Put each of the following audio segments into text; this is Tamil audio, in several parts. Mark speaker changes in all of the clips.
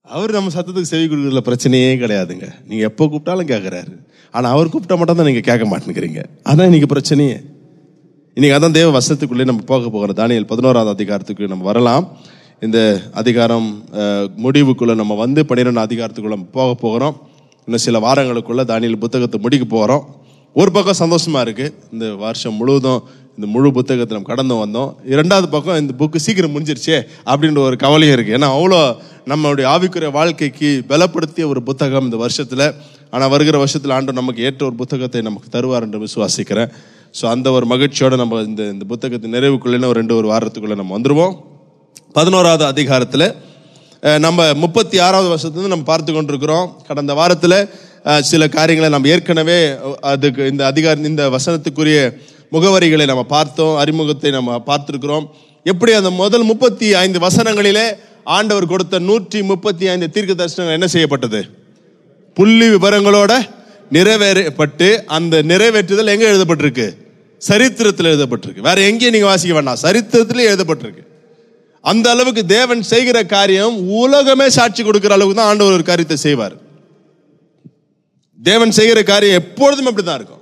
Speaker 1: அவர் நம்ம சத்தத்துக்கு செவி கொடுக்கறதுல பிரச்சனையே கிடையாதுங்க நீங்க எப்போ கூப்பிட்டாலும் கேட்கறாரு ஆனா அவர் கூப்பிட்டா மட்டும் தான் நீங்க கேட்க மாட்டேங்கிறீங்க அதான் இன்னைக்கு பிரச்சனையே இன்னைக்கு அதான் தேவ வசத்துக்குள்ளே நம்ம போக போகிறோம் தானியல் பதினோராவது அதிகாரத்துக்கு நம்ம வரலாம் இந்த அதிகாரம் அஹ், முடிவுக்குள்ள நம்ம வந்து பன்னிரெண்டு அதிகாரத்துக்குள்ள நம்ம போக போகிறோம் இன்னும் சில வாரங்களுக்குள்ள தானியல் புத்தகத்தை முடிக்க போகிறோம் ஒரு பக்கம் சந்தோஷமா இருக்கு இந்த வருஷம் முழுவதும் இந்த முழு புத்தகத்தை நம்ம கடந்து வந்தோம் இரண்டாவது பக்கம் இந்த புக்கு சீக்கிரம் முடிஞ்சிருச்சே அப்படின்ற ஒரு கவலையும் இருக்கு ஏன்னா அவ்வளோ நம்மளுடைய ஆவிக்குரிய வாழ்க்கைக்கு பலப்படுத்திய ஒரு புத்தகம் இந்த வருஷத்துல ஆனா வருகிற வருஷத்துல ஆண்டு நமக்கு ஏற்ற ஒரு புத்தகத்தை நமக்கு தருவார் என்று விசுவாசிக்கிறேன் ஸோ அந்த ஒரு மகிழ்ச்சியோட நம்ம இந்த இந்த புத்தகத்தின் நிறைவுக்குள்ளே ஒரு ரெண்டு ஒரு வாரத்துக்குள்ள நம்ம வந்துருவோம் பதினோராவது அதிகாரத்தில் அஹ், நம்ம முப்பத்தி ஆறாவது வருஷத்துலேருந்து நம்ம பார்த்து கொண்டிருக்கிறோம் கடந்த வாரத்தில் அஹ், சில காரியங்களை நம்ம ஏற்கனவே அஹ், அதுக்கு இந்த அதிகார இந்த வசனத்துக்குரிய முகவரிகளை நம்ம பார்த்தோம் அறிமுகத்தை நம்ம பார்த்துருக்கிறோம் எப்படி அந்த முதல் முப்பத்தி ஐந்து வசனங்களிலே ஆண்டவர் கொடுத்த நூற்றி முப்பத்தி ஐந்து தீர்க்க தரிசனங்கள் என்ன செய்யப்பட்டது புள்ளி விவரங்களோட நிறைவேறப்பட்டு அந்த நிறைவேற்றுதல் எங்க எழுதப்பட்டிருக்கு சரித்திரத்தில் எழுதப்பட்டிருக்கு வேற எங்கேயும் நீங்க வாசிக்க வேண்டாம் சரித்திரத்திலே எழுதப்பட்டிருக்கு அந்த அளவுக்கு தேவன் செய்கிற காரியம் உலகமே சாட்சி கொடுக்கிற அளவுக்கு தான் ஆண்டவர் ஒரு காரியத்தை செய்வார் தேவன் செய்கிற காரியம் எப்பொழுதும் அப்படிதான் இருக்கும்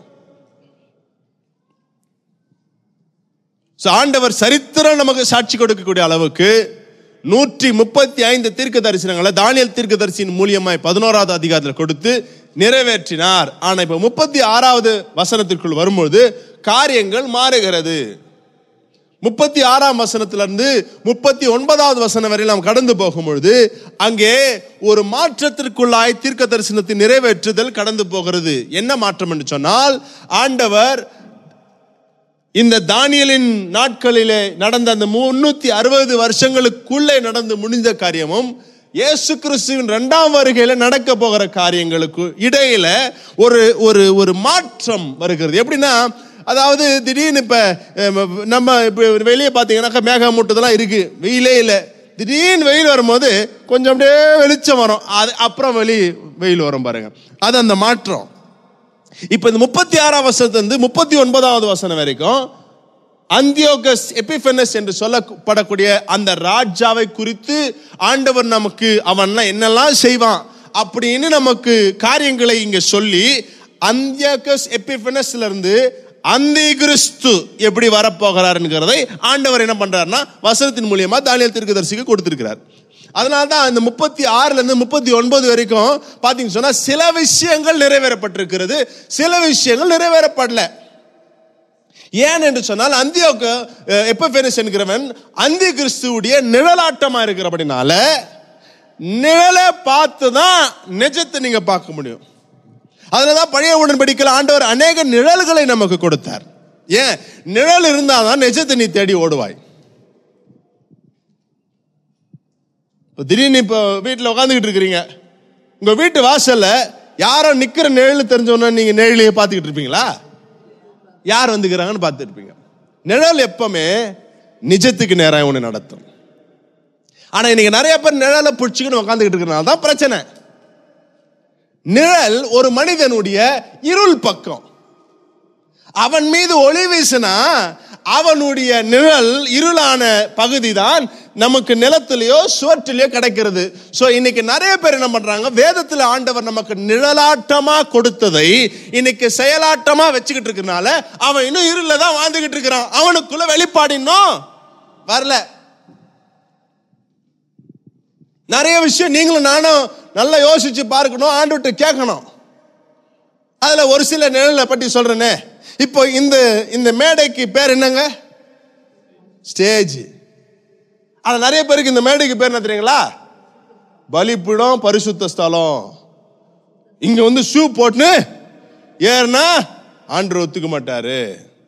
Speaker 1: So, ஆண்டவர் சரித்திரம் நமக்கு சாட்சி கொடுக்கக்கூடிய அளவுக்கு நூற்றி முப்பத்தி ஐந்து தீர்க்க தரிசனங்களை தானியல் தீர்க்க தரிசியின் மூலியமாய் பதினோராவது அதிகாரத்தில் கொடுத்து நிறைவேற்றினார் ஆனா இப்ப முப்பத்தி ஆறாவது வசனத்திற்குள் வரும்பொழுது காரியங்கள் மாறுகிறது முப்பத்தி ஆறாம் வசனத்திலிருந்து முப்பத்தி ஒன்பதாவது வசனம் வரை நாம் கடந்து போகும்பொழுது அங்கே ஒரு மாற்றத்திற்குள்ளாய் தீர்க்க தரிசனத்தின் நிறைவேற்றுதல் கடந்து போகிறது என்ன மாற்றம் என்று சொன்னால் ஆண்டவர் இந்த தானியலின் நாட்களிலே நடந்த அந்த முன்னூத்தி அறுபது வருஷங்களுக்குள்ளே நடந்து முடிந்த காரியமும் இயேசு கிறிஸ்துவின் இரண்டாம் வருகையில நடக்க போகிற காரியங்களுக்கு இடையில ஒரு ஒரு ஒரு மாற்றம் வருகிறது எப்படின்னா அதாவது திடீர்னு இப்ப அஹ், நம்ம இப்ப வெளியே பார்த்தீங்கன்னாக்கா மேகமூட்டதெல்லாம் இருக்கு வெயிலே இல்லை திடீர்னு வெயில் வரும்போது கொஞ்சம் அப்படியே வெளிச்சம் வரும் அது அப்புறம் வெளி வெயில் வரும் பாருங்க அது அந்த மாற்றம் இப்ப இந்த முப்பத்தி ஆறாம் வசனத்துல இருந்து முப்பத்தி ஒன்பதாவது வசனம் வரைக்கும் அந்தியோகஸ் எபிஃபெனஸ் என்று சொல்லப்படக்கூடிய அந்த ராஜாவை குறித்து ஆண்டவர் நமக்கு அவன்லாம் என்னெல்லாம் செய்வான் அப்படின்னு நமக்கு காரியங்களை இங்க சொல்லி அந்தியோகஸ் எபிஃபெனஸ்ல இருந்து அந்தி கிறிஸ்து எப்படி வரப்போகிறாருங்கிறதை ஆண்டவர் என்ன பண்றாருன்னா வசனத்தின் மூலியமா தானியல் தீர்க்கதரிசிக்கு கொடுத்திருக்கிறார் அதனால தான் இந்த முப்பத்தி ஆறுல இருந்து முப்பத்தி ஒன்பது வரைக்கும் பாத்தீங்கன்னு சொன்னா சில விஷயங்கள் நிறைவேறப்பட்டிருக்கிறது சில விஷயங்கள் நிறைவேறப்படல ஏன் என்று சொன்னால் அந்தியோக்கு எப்பபெனஸ் என்கிறவன் அந்தி கிறிஸ்துவுடைய நிழலாட்டமா இருக்கிறபடினால நிழலை பார்த்து தான் நிஜத்தை நீங்க பார்க்க முடியும் அதனாலதான் பழைய உடன்படிக்கையில் ஆண்டவர் அநேக நிழல்களை நமக்கு கொடுத்தார் ஏன் நிழல் இருந்தாதான் நிஜத்தை நீ தேடி ஓடுவாய் இப்போ திடீர்னு இப்போ வீட்டில் உட்காந்துக்கிட்டு இருக்கிறீங்க உங்க வீட்டு வாசல்ல யாரோ நிக்கிற நிழல் தெரிஞ்சவொன்னே நீங்க நிழலையே பார்த்துக்கிட்டு இருப்பீங்களா யார் வந்துக்கிறாங்கன்னு பார்த்துட்டு இருப்பீங்க நிழல் எப்பவுமே நிஜத்துக்கு நேரம் ஒன்று நடத்தும் ஆனா இன்னைக்கு நிறைய பேர் நிழலை பிடிச்சிக்கின்னு உட்காந்துக்கிட்டு இருக்கிறனால தான் பிரச்சனை நிழல் ஒரு மனிதனுடைய இருள் பக்கம் அவன் மீது ஒளி வீசினா அவனுடைய நிழல் இருளான பகுதி தான் நமக்கு நிலத்திலேயோ சுவற்றிலேயோ கிடைக்கிறது சோ இன்னைக்கு நிறைய பேர் என்ன பண்றாங்க வேதத்துல ஆண்டவர் நமக்கு நிழலாட்டமா கொடுத்ததை இன்னைக்கு செயலாட்டமா வச்சுக்கிட்டு இருக்கனால அவன் இன்னும் இருள தான் வாழ்ந்துகிட்டு இருக்கிறான் அவனுக்குள்ள வெளிப்பாடு இன்னும் வரல நிறைய விஷயம் நீங்களும் நானும் நல்லா யோசிச்சு பார்க்கணும் ஆண்டுகிட்ட கேட்கணும் அதுல ஒரு சில நிழலை பற்றி சொல்றேனே இப்போ இந்த இந்த மேடைக்கு பேர் என்னங்க ஸ்டேஜ் ஆனா நிறைய பேருக்கு இந்த மேடைக்கு பேர் என்ன தெரியுங்களா பலிப்பிடம் பரிசுத்த ஸ்தலம் இங்க வந்து ஷூ போட்டுன்னு ஏறுனா ஆண்டு ஒத்துக்க மாட்டாரு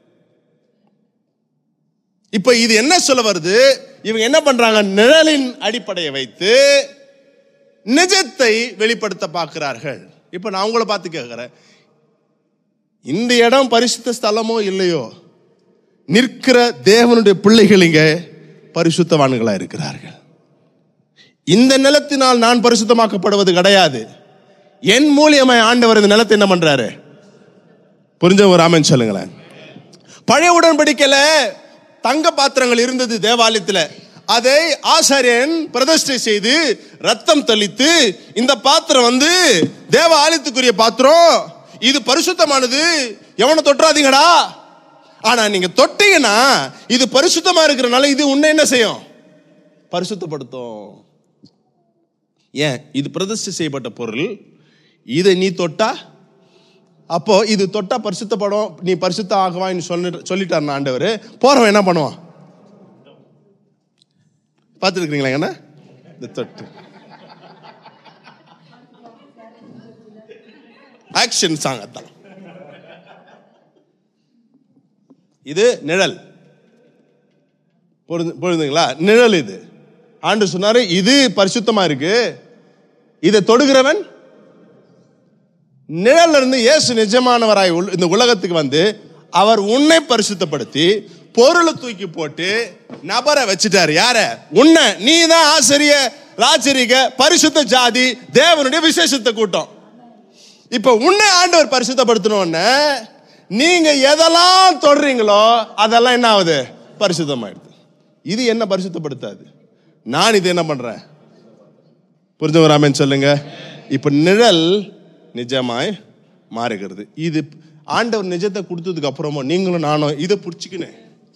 Speaker 1: இப்ப இது என்ன சொல்ல வருது இவங்க என்ன பண்றாங்க நிழலின் அடிப்படையை வைத்து நிஜத்தை வெளிப்படுத்த பார்க்கிறார்கள் இப்ப நான் உங்களை பார்த்து கேட்கிறேன் இந்த இடம் பரிசுத்த ஸ்தலமோ இல்லையோ நிற்கிற தேவனுடைய பிள்ளைகள் இங்க பரிசுத்தவான்களா இருக்கிறார்கள் இந்த நிலத்தினால் நான் பரிசுத்தமாக்கப்படுவது கிடையாது என் மூலியமாய் ஆண்டவர் இந்த நிலத்தை என்ன பண்றாரு புரிஞ்ச ஒரு ஆமன் சொல்லுங்களேன் பழைய உடன்படிக்கையில தங்க பாத்திரங்கள் இருந்தது தேவாலயத்துல அதை ஆசாரியன் பிரதிஷ்டை செய்து ரத்தம் தெளித்து இந்த பாத்திரம் வந்து தேவ ஆலயத்துக்குரிய பாத்திரம் இது பரிசுத்தமானது எவனை தொட்டுறாதீங்கடா ஆனா நீங்க தொட்டீங்கன்னா இது பரிசுத்தமா இருக்கிறனால இது உன்னை என்ன செய்யும் பரிசுத்தப்படுத்தும் ஏன் இது பிரதிஷ்டை செய்யப்பட்ட பொருள் இதை நீ தொட்டா அப்போ இது தொட்டா பரிசுத்தப்படும் நீ பரிசுத்த ஆகுவான்னு சொல்லி சொல்லிட்டார் ஆண்டவர் போறவன் என்ன பண்ணுவான் பார்த்துருக்கீங்களா என்ன இந்த தொட்டு ஆக்ஷன் சாங் அதான் இது நிழல் புரிந்து புரிந்துங்களா நிழல் இது ஆண்டு சொன்னாரு இது பரிசுத்தமா இருக்கு இதை தொடுகிறவன் நிழல்ல இருந்து இயேசு நிஜமானவராய் உள்- இந்த உலகத்துக்கு வந்து அவர் உன்னை பரிசுத்தப்படுத்தி பொருளை தூக்கி போட்டு நபரை வச்சுட்டாரு யார உன்னை நீ தான் ஆசிரிய ராஜரிக பரிசுத்த ஜாதி தேவனுடைய விசேஷத்தை கூட்டம் இப்ப உன்னை ஆண்டவர் பரிசுத்தப்படுத்தணும்னு நீங்க எதெல்லாம் தொடுறீங்களோ அதெல்லாம் என்ன ஆகுது பரிசுத்தமாயிடுது இது என்ன பரிசுத்தப்படுத்தாது நான் இது என்ன பண்றேன் புரிஞ்சவராமன் சொல்லுங்க இப்ப நிழல் நிஜமாய் மாறுகிறது இது ஆண்டவர் நிஜத்தை கொடுத்ததுக்கு அப்புறமா நீங்களும் நானும் இதை பிடிச்சிக்கினேன்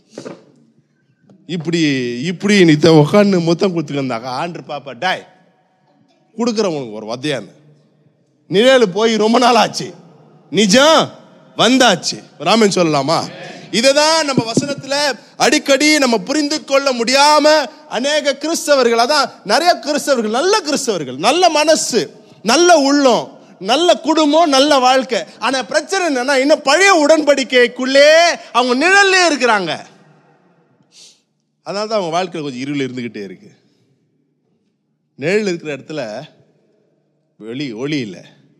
Speaker 1: இப்படி இப்படி நீ உட்காந்து முத்தம் கொடுத்துக்கிருந்தாக்கா ஆண்டர் பாப்பா டாய் கொடுக்குறவனுக்கு ஒரு வதையான்னு நிழல் போய் ரொம்ப நாள் ஆச்சு நிஜம் வந்தாச்சு ராமன் சொல்லலாமா இததான் நம்ம வசனத்துல அடிக்கடி நம்ம புரிந்து கொள்ள முடியாம அநேக கிறிஸ்தவர்கள் அதான் நிறைய கிறிஸ்தவர்கள் நல்ல கிறிஸ்தவர்கள் நல்ல மனசு நல்ல உள்ளம் நல்ல குடும்பம் நல்ல வாழ்க்கை ஆனா பிரச்சனை என்னன்னா இன்னும் பழைய உடன்படிக்கைக்குள்ளே அவங்க நிழல்லே இருக்கிறாங்க அதனால தான் அவங்க வாழ்க்கையில் கொஞ்சம் இருள் இருந்துகிட்டே இருக்கு நிழல் இருக்கிற இடத்துல வெளி ஒளி இல்லை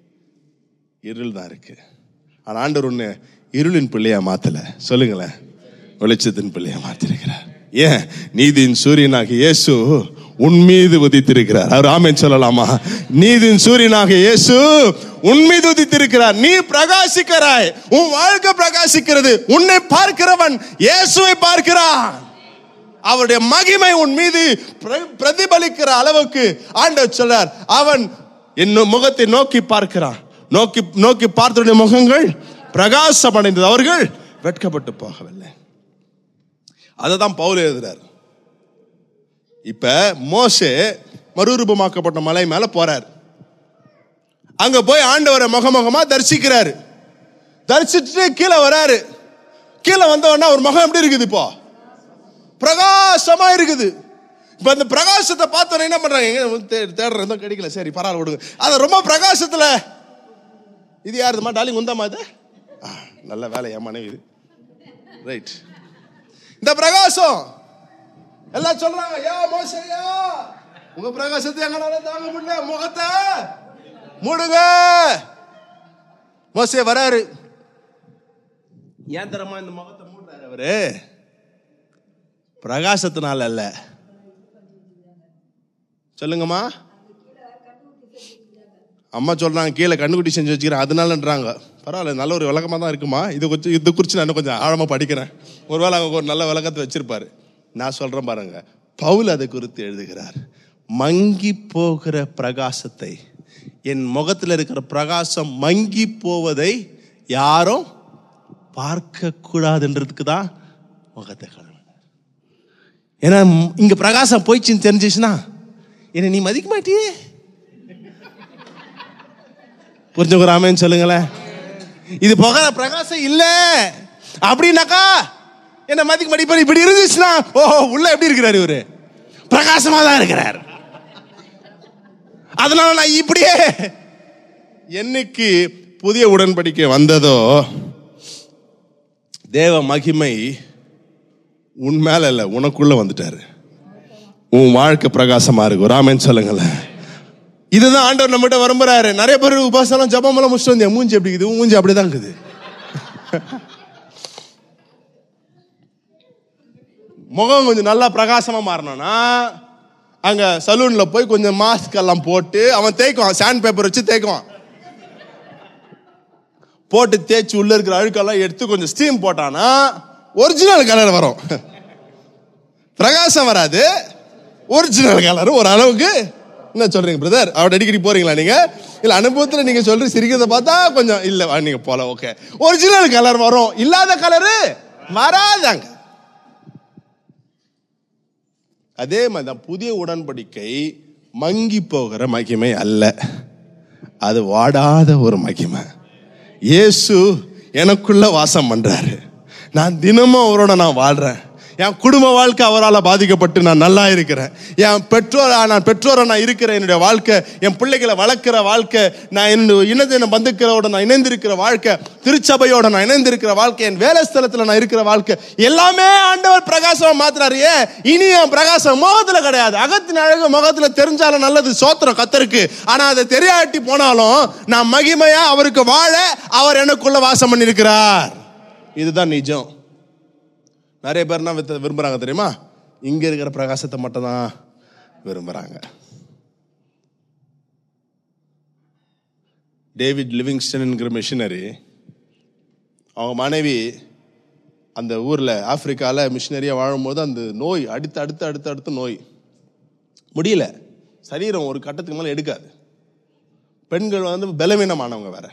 Speaker 1: இருள் தான் இருக்கு ஆனா ஆண்டவர் ஒண்ணு இருளின் பிள்ளையா மாத்தல சொல்லுங்களேன் வெளிச்சத்தின் பிள்ளையா மாத்திருக்கிறார் ஏன் நீதியின் சூரியனாக இயேசு உன் மீது உதித்திருக்கிறார் அவர் ஆமென் சொல்லலாமா நீதியின் சூரியனாக இயேசு உன் மீது உதித்திருக்கிறார் நீ பிரகாசிக்கிறாய் உன் வாழ்க்கை பிரகாசிக்கிறது உன்னை பார்க்கிறவன் இயேசுவை பார்க்கிறான் அவருடைய மகிமை உன் மீது பிர- பிரதிபலிக்கிற அளவுக்கு ஆண்டவர் சொல்றார் அவன் என் முகத்தை நோக்கி பார்க்கிறான் நோக்கி நோக்கி பார்த்தவருடைய முகங்கள் பிரகாசமடைந்தது அவர்கள் வெட்கப்பட்டு போகவில்லை அதை தான் பவுல் எழுதுறார் இப்ப மோசே மறுரூபமாக்கப்பட்ட மலை மேல போறார் அங்க போய் ஆண்டவரை முகமுகமா தரிசிக்கிறாரு தரிசிச்சுட்டு கீழே வராரு கீழே வந்த உடனே ஒரு முகம் எப்படி இருக்குது இப்போ பிரகாசமா இருக்குது இப்ப அந்த பிரகாசத்தை பார்த்தோன்னே என்ன பண்றாங்க எங்க தே- தேடுறேன் எதுவும் கிடைக்கல சரி பரவாயில்ல விடுங்க அது ரொம்ப பிரகாசத்துல இது யாருதுமா டாலிங் உந்தாமா இது ஆ, நல்ல வேலை என் மனைவி இது ரைட் இந்த பிரகாசம் எல்லாம் சொல்றாங்க யா மோசையா உங்க பிரகாசத்தை எங்களால தாங்க முடியல முகத்தை மூடுங்க மோசே வராரு ஏன் தரமா இந்த முகத்தை மூடுறாரு அவரு பிரகாசத்தினால அல்ல சொல்லுங்கம்மா அம்மா சொல்றாங்க கீழே கண்ணுக்குட்டி செஞ்சு வச்சுக்கிறேன் அதனாலன்றாங்க பரவாயில்ல நல்ல ஒரு விளக்கமா தான் இருக்குமா இது கொஞ்சம் இது குறித்து நான் இன்னும் கொஞ்சம் ஆழமா படிக்கிறேன் ஒருவேளை அவங்க ஒரு நல்ல விளக்கத்தை வச்சிருப்பாரு நான் சொல்றேன் பாருங்க பவுல் அதை குறித்து எழுதுகிறார் மங்கி போகிற பிரகாசத்தை என் முகத்தில் இருக்கிற பிரகாசம் மங்கி போவதை யாரும் பார்க்க கூடாதுன்றதுக்கு தான் முகத்தை கழுவினார் ஏன்னா ம், இங்க பிரகாசம் போயிடுச்சுன்னு தெரிஞ்சிச்சுன்னா என்ன நீ மதிக்க மாட்டியே புரிஞ்சுக்கிறாமேன்னு சொல்லுங்களேன் இது போக பிரகாசம் இல்ல அப்படின்னாக்கா என்ன மதிக்க மாட்டேன் இப்படி இருந்துச்சுன்னா ஓஹோ உள்ள எப்படி இருக்கிறாரு இவரு பிரகாசமா தான் இருக்கிறார் அதனால நான் இப்படியே என்னைக்கு புதிய உடன்படிக்கை வந்ததோ தேவ மகிமை உன் மேல இல்ல உனக்குள்ள வந்துட்டாரு உன் வாழ்க்கை பிரகாசமா இருக்கும் ராமன் சொல்லுங்களேன் இதுதான் ஆண்டவர் நம்மகிட்ட விரும்புறாரு நிறைய பேர் உபாசனம் ஜபம் எல்லாம் முடிச்சுட்டு வந்தேன் மூஞ்சி எப்படி இருக்குது உன் மூஞ்சி அப்படிதான் இருக்குது முகம் கொஞ்சம் நல்லா பிரகாசமா மாறணும்னா அங்க சலூன்ல போய் கொஞ்சம் மாஸ்க் எல்லாம் போட்டு அவன் தேய்க்குவான் சாண்ட் பேப்பர் வச்சு தேய்க்குவான் போட்டு தேய்ச்சி உள்ள இருக்கிற அழுக்கெல்லாம் எடுத்து கொஞ்சம் ஸ்டீம் போட்டானா ஒரிஜினல் கலர் வரும் பிரகாசம் வராது ஒரிஜினல் கலர் ஒரு அளவுக்கு என்ன சொல்றீங்க பிரதர் அவட அடிக்கடி போறீங்களா நீங்க இல்ல அனுபவத்துல நீங்க சொல்ற சிரிக்கிறத பார்த்தா கொஞ்சம் இல்ல வா, நீங்க போல ஓகே ஒரிஜினல் கலர் வரும் இல்லாத கலரு வராதாங்க அதே மாதிரி தான் புதிய உடன்படிக்கை மங்கி போகிற மகிமை அல்ல அது வாடாத ஒரு மகிமை இயேசு எனக்குள்ள வாசம் பண்றாரு நான் தினமும் அவரோட நான் வாழ்றேன் என் குடும்ப வாழ்க்கை அவரால் பாதிக்கப்பட்டு நான் நல்லா இருக்கிறேன் என் பெற்றோர் நான் பெற்றோரை நான் இருக்கிறேன் என்னுடைய வாழ்க்கை என் பிள்ளைகளை வளர்க்கிற வாழ்க்கை நான் என்னுடைய இனத்தின பந்துக்களோட நான் இணைந்திருக்கிற வாழ்க்கை திருச்சபையோட நான் இணைந்திருக்கிற வாழ்க்கை என் வேலை ஸ்தலத்தில் நான் இருக்கிற வாழ்க்கை எல்லாமே ஆண்டவர் பிரகாசமா மாத்துறாரு ஏன் இனி என் பிரகாசம் முகத்துல கிடையாது அகத்தின் அழகு முகத்துல தெரிஞ்சாலும் நல்லது சோத்திரம் கத்தருக்கு ஆனா அதை தெரியாட்டி போனாலும் நான் மகிமையா அவருக்கு வாழ அவர் எனக்குள்ள வாசம் பண்ணியிருக்கிறார் இதுதான் நிஜம் நிறைய பேர் என்ன வித்த- விரும்புறாங்க தெரியுமா இங்க இருக்கிற பிரகாசத்தை மட்டும் தான் விரும்புறாங்க டேவிட் லிவிங்ஸ்டன்ங்கிற மிஷினரி அவங்க மனைவி அந்த ஊர்ல ஆப்பிரிக்கால மிஷினரியா வாழும்போது அந்த நோய் அடுத்து அடுத்து அடுத்து அடுத்து நோய் முடியல சரீரம் ஒரு கட்டத்துக்கு மேல எடுக்காது பெண்கள் வந்து பலவீனமானவங்க வேற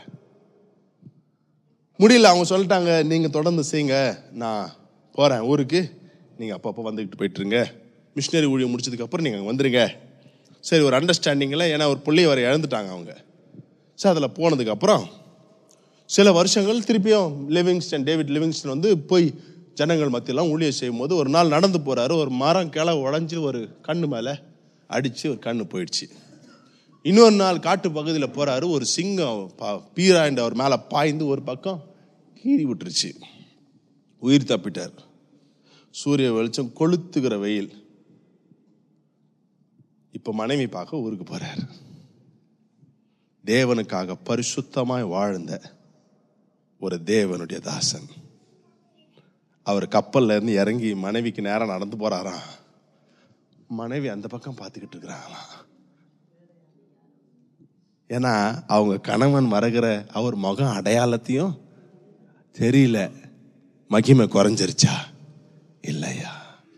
Speaker 1: முடியல அவங்க சொல்லிட்டாங்க நீங்க தொடர்ந்து செய்யுங்க நான் போறேன் ஊருக்கு நீங்க அப்பப்போ வந்துக்கிட்டு போயிட்டுருங்க மிஷினரி ஊழியம் முடிச்சதுக்கு அப்புறம் நீங்க அங்க வந்துருங்க சரி ஒரு அண்டர்ஸ்டாண்டிங்கில் ஏன்னா ஒரு பிள்ளைய வர இழந்துட்டாங்க அவங்க சரி அதில் போனதுக்கு அப்புறம் சில வருஷங்கள் திருப்பியும் லிவிங்ஸ்டன் டேவிட் லிவிங்ஸ்டன் வந்து போய் ஜனங்கள் மத்தியெல்லாம் ஊழியம் செய்யும் போது ஒரு நாள் நடந்து போறாரு ஒரு மரம் கிளை உடஞ்சி ஒரு கண்ணு மேலே அடிச்சு ஒரு கண்ணு போயிடுச்சு இன்னொரு நாள் காட்டு பகுதியில் போறாரு ஒரு சிங்கம் பா- பீராண்டு அவர் மேலே பாய்ந்து ஒரு பக்கம் கீறி விட்டுருச்சு உயிர் தப்பிட்டார் சூரிய வெளிச்சம் கொளுத்துகிற வெயில் இப்ப மனைவி பார்க்க ஊருக்கு போறார் தேவனுக்காக பரிசுத்தமாய் வாழ்ந்த ஒரு தேவனுடைய தாசன் அவர் கப்பல்ல இருந்து இறங்கி மனைவிக்கு நேரம் நடந்து போறாராம் மனைவி அந்த பக்கம் பார்த்துக்கிட்டு இருக்கிறாங்களாம் ஏன்னா அவங்க கணவன் மறகிற அவர் முகம் அடையாளத்தையும் தெரியல மகிமை குறைஞ்சிருச்சா இல்லையா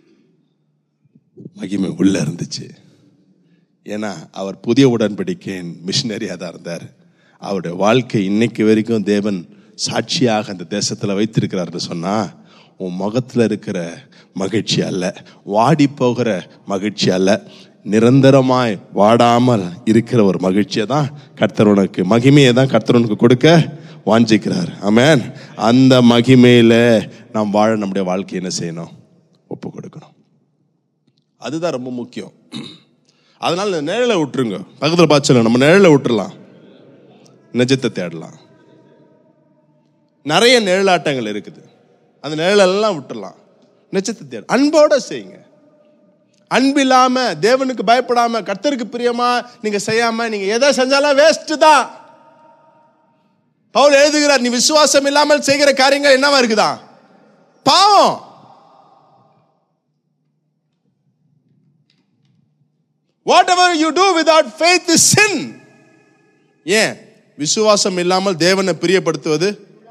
Speaker 1: மகிமை உள்ள இருந்துச்சு ஏன்னா அவர் புதிய உடன்படிக்கையின் மிஷினரியாக தான் இருந்தார் அவருடைய வாழ்க்கை இன்னைக்கு வரைக்கும் தேவன் சாட்சியாக அந்த தேசத்தில் வைத்திருக்கிறார்னு சொன்னா உன் முகத்தில் இருக்கிற மகிழ்ச்சி அல்ல வாடி போகிற மகிழ்ச்சி அல்ல நிரந்தரமாய் வாடாமல் இருக்கிற ஒரு மகிழ்ச்சியை தான் கர்த்தர் உனக்கு மகிமையை தான் கர்த்தர் உனக்கு கொடுக்க வாஞ்சிக்கிறார் ஆமென் அந்த மகிமையில நாம் வாழ நம்முடைய வாழ்க்கையை என்ன செய்யணும் ஒப்பு கொடுக்கணும் அதுதான் ரொம்ப முக்கியம் அதனால இந்த நிழலை விட்டுருங்க பக்கத்தில் பார்த்து நம்ம நிழலை விட்டுறலாம் நிஜத்தை தேடலாம் நிறைய நிழலாட்டங்கள் இருக்குது அந்த நிழலெல்லாம் விட்டுறலாம் நிஜத்தை தேட அன்போட செய்யுங்க அன்பு இல்லாம தேவனுக்கு பயப்படாம கர்த்தருக்கு பிரியமா நீங்க செய்யாம நீங்க எதை செஞ்சாலும் வேஸ்ட் தான் பவுல் எழுதுகிறார் நீ விசுவாசம் இல்லாமல் செய்கிற காரியங்கள் என்னவா இருக்குதா பாவம் whatever you do without faith is sin ஏன் விசுவாசம் இல்லாமல் தேவனை பிரியப்படுத்துவது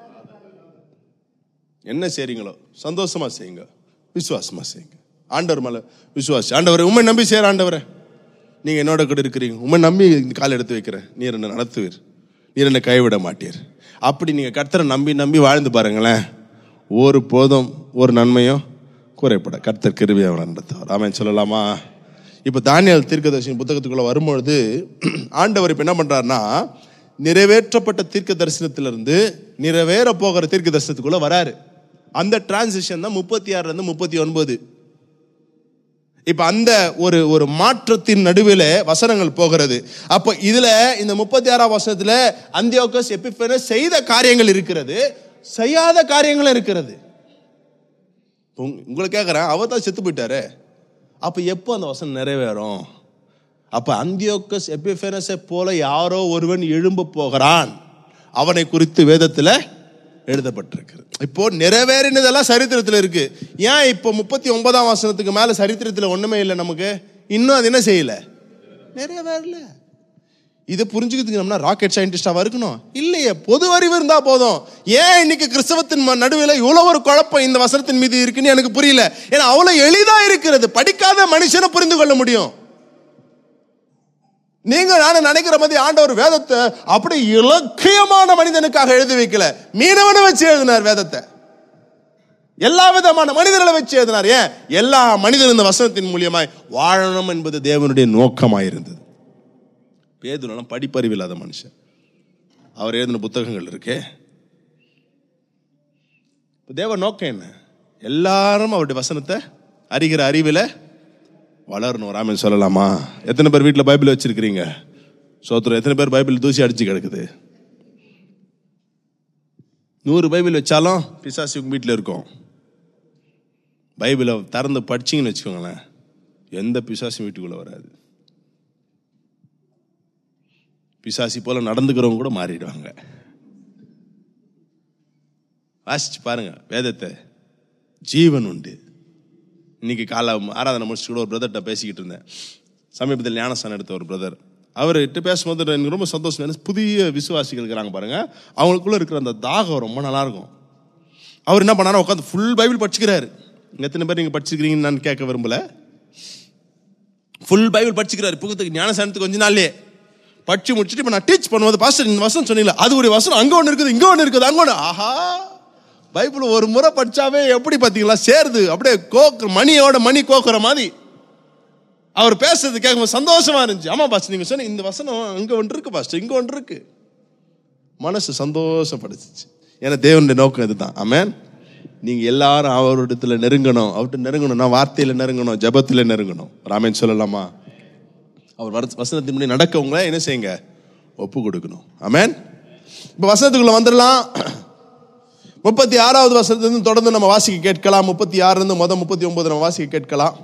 Speaker 1: என்ன செய்றீங்களோ சந்தோஷமா செய்யுங்க விசுவாசமா செய்யுங்க ஆண்டவர் மேல விசுவாசி ஆண்டவரை உண்மை நம்பி செய்யற ஆண்டவரை நீங்க என்னோட கூட இருக்கிறீங்க உண்மை நம்பி இந்த கால் எடுத்து வைக்கிறேன் நீர் என்ன நடத்துவீர் நீர் என்ன கைவிட மாட்டீர் அப்படி நீங்க கர்த்தரை நம்பி நம்பி வாழ்ந்து பாருங்களேன் ஒரு போதும் ஒரு நன்மையும் குறைப்பட கர்த்தர் கிருபியை நடத்துவார் ஆமென் சொல்லலாமா இப்போ தானியல் தீர்க்கதரிசியின் புத்தகத்துக்குள்ள வரும்பொழுது ஆண்டவர் இப்போ என்ன பண்றாருன்னா நிறைவேற்றப்பட்ட தீர்க்க தரிசனத்திலிருந்து நிறைவேற போகிற தீர்க்க தரிசனத்துக்குள்ள வராரு அந்த டிரான்சிஷன் தான் முப்பத்தி ஆறுல இருந்து முப்பத்தி ஒன்பது இப்ப அந்த ஒரு ஒரு மாற்றத்தின் நடுவில் வசனங்கள் போகிறது அப்ப இதுல இந்த முப்பத்தி ஆறாம் வசனத்துல அந்தியோகஸ் எபிஃபனஸ் செய்த காரியங்கள் இருக்கிறது செய்யாத காரியங்களும் இருக்கிறது உங்க- உங்களை கேட்குறேன் அவர் தான் செத்து போயிட்டாரு அப்ப எப்போ அந்த வசனம் நிறைவேறும் அப்ப அந்தியோக்கஸ் எபிஃபெனஸை போல யாரோ ஒருவன் எழும்ப போகிறான் அவனை குறித்து வேதத்துல எழுதப்பட்டிருக்கு இப்போ நிறைவேறினதெல்லாம் சரித்திரத்துல இருக்கு ஏன் இப்போ முப்பத்தி ஒன்பதாம் வசனத்துக்கு மேல சரித்திரத்துல ஒண்ணுமே இல்லை நமக்கு இன்னும் அது என்ன செய்யல நிறைவேறல இதை புரிஞ்சுக்கிறதுக்கு நம்ம ராக்கெட் சயின்டிஸ்டாவா இருக்கணும் இல்லையே பொது அறிவு இருந்தா போதும் ஏன் இன்னைக்கு கிறிஸ்தவத்தின் ம- நடுவில் இவ்வளவு ஒரு குழப்பம் இந்த வசனத்தின் மீது இருக்குன்னு எனக்கு புரியல ஏன்னா அவ்வளவு எளிதா இருக்கிறது படிக்காத மனுஷனை புரிந்து கொள்ள முடியும் நீங்க நான் நினைக்கிற மாதிரி ஆண்டவர் வேதத்தை அப்படி இலக்கியமான மனிதனுக்காக எழுதி வைக்கல மீனவனை வச்சு எழுதினார் வேதத்தை எல்லா விதமான மனிதர்களை வச்சு எழுதினார் ஏன் எல்லா மனிதர் இந்த வசனத்தின் மூலியமாய் வாழணும் என்பது தேவனுடைய நோக்கமாயிருந்தது பேதுலாம் படிப்பறிவு இல்லாத மனுஷன் அவர் எழுதின புத்தகங்கள் இருக்கே இப்ப தேவ நோக்கம் என்ன எல்லாரும் அவருடைய வசனத்தை அறிகிற அறிவில் வளரணும் ராமன் சொல்லலாமா எத்தனை பேர் வீட்டில் பைபிள் வச்சிருக்கிறீங்க சோத்திரம் எத்தனை பேர் பைபிள் தூசி அடிச்சு கிடக்குது நூறு பைபிள் வச்சாலும் பிசாசி உங்க வீட்டில் இருக்கும் பைபிளை திறந்து படிச்சீங்கன்னு வச்சுக்கோங்களேன் எந்த பிசாசும் வீட்டுக்குள்ள வராது பிசாசி போல நடந்துக்கிறவங்க கூட மாறிடுவாங்க வாசிச்சு பாருங்க வேதத்தை ஜீவன் உண்டு இன்னைக்கு காலை ஆராதனை முடிச்சுட்டு கூட ஒரு பிரதர்கிட்ட பேசிக்கிட்டு இருந்தேன் சமீபத்தில் ஞானஸ்தானம் எடுத்த ஒரு பிரதர் அவர்கிட்ட பேசும்போது எனக்கு ரொம்ப சந்தோஷம் என்ன புதிய விசுவாசிகள் இருக்கிறாங்க பாருங்க அவங்களுக்குள்ள இருக்கிற அந்த தாகம் ரொம்ப நல்லா இருக்கும் அவர் என்ன பண்ணாரு உட்காந்து ஃபுல் பைபிள் படிச்சுக்கிறாரு இங்க எத்தனை பேர் நீங்க படிச்சுக்கிறீங்கன்னு நான் கேட்க விரும்பல ஃபுல் பைபிள் படிச்சுக்கிறாரு புகத்துக்கு ஞானஸ்தானத்துக்கு கொஞ்ச நாள்லயே படிச்சு முடிச்சுட்டு இப்போ நான் டீச் பண்ணும்போது பாஸ்டர் இந்த வசனம் சொன்னீங்களா அது ஒரு வசனம் அங்க ஒன்று இருக்குது இங்க ஒன்று இருக்குது அங்க ஒன்று ஆஹா பைபிள் ஒரு முறை படிச்சாவே எப்படி பார்த்தீங்களா சேருது அப்படியே கோக்கு மணியோட மணி கோக்குற மாதிரி அவர் பேசுறது கேட்கும்போது சந்தோஷமா இருந்துச்சு ஆமா பாஸ்டர் நீங்க சொன்ன இந்த வசனம் அங்க ஒன்று இருக்கு பாஸ்டர் இங்க ஒன்று இருக்கு மனசு சந்தோஷப்படுத்துச்சு ஏன்னா தேவனுடைய நோக்கம் இதுதான் ஆமென் நீங்க எல்லாரும் அவரிடத்துல நெருங்கணும் அவர்கிட்ட நெருங்கணும்னா வார்த்தையில நெருங்கணும் ஜெபத்துல நெருங்கணும் ராமன் சொல்லலாமா அவர் வர வசனத்தின் முன்னாடி நடக்கவங்கள என்ன செய்யுங்க ஒப்பு கொடுக்கணும் ஆமென் இப்போ வசனத்துக்குள்ள வந்துடலாம் முப்பத்தி ஆறாவது வசனத்திலிருந்து தொடர்ந்து நம்ம வாசிக்க கேட்கலாம் முப்பத்தி ஆறுல இருந்து முதல் முப்பத்தி ஒன்பது நம்ம வாசிக்க கேட்கலாம்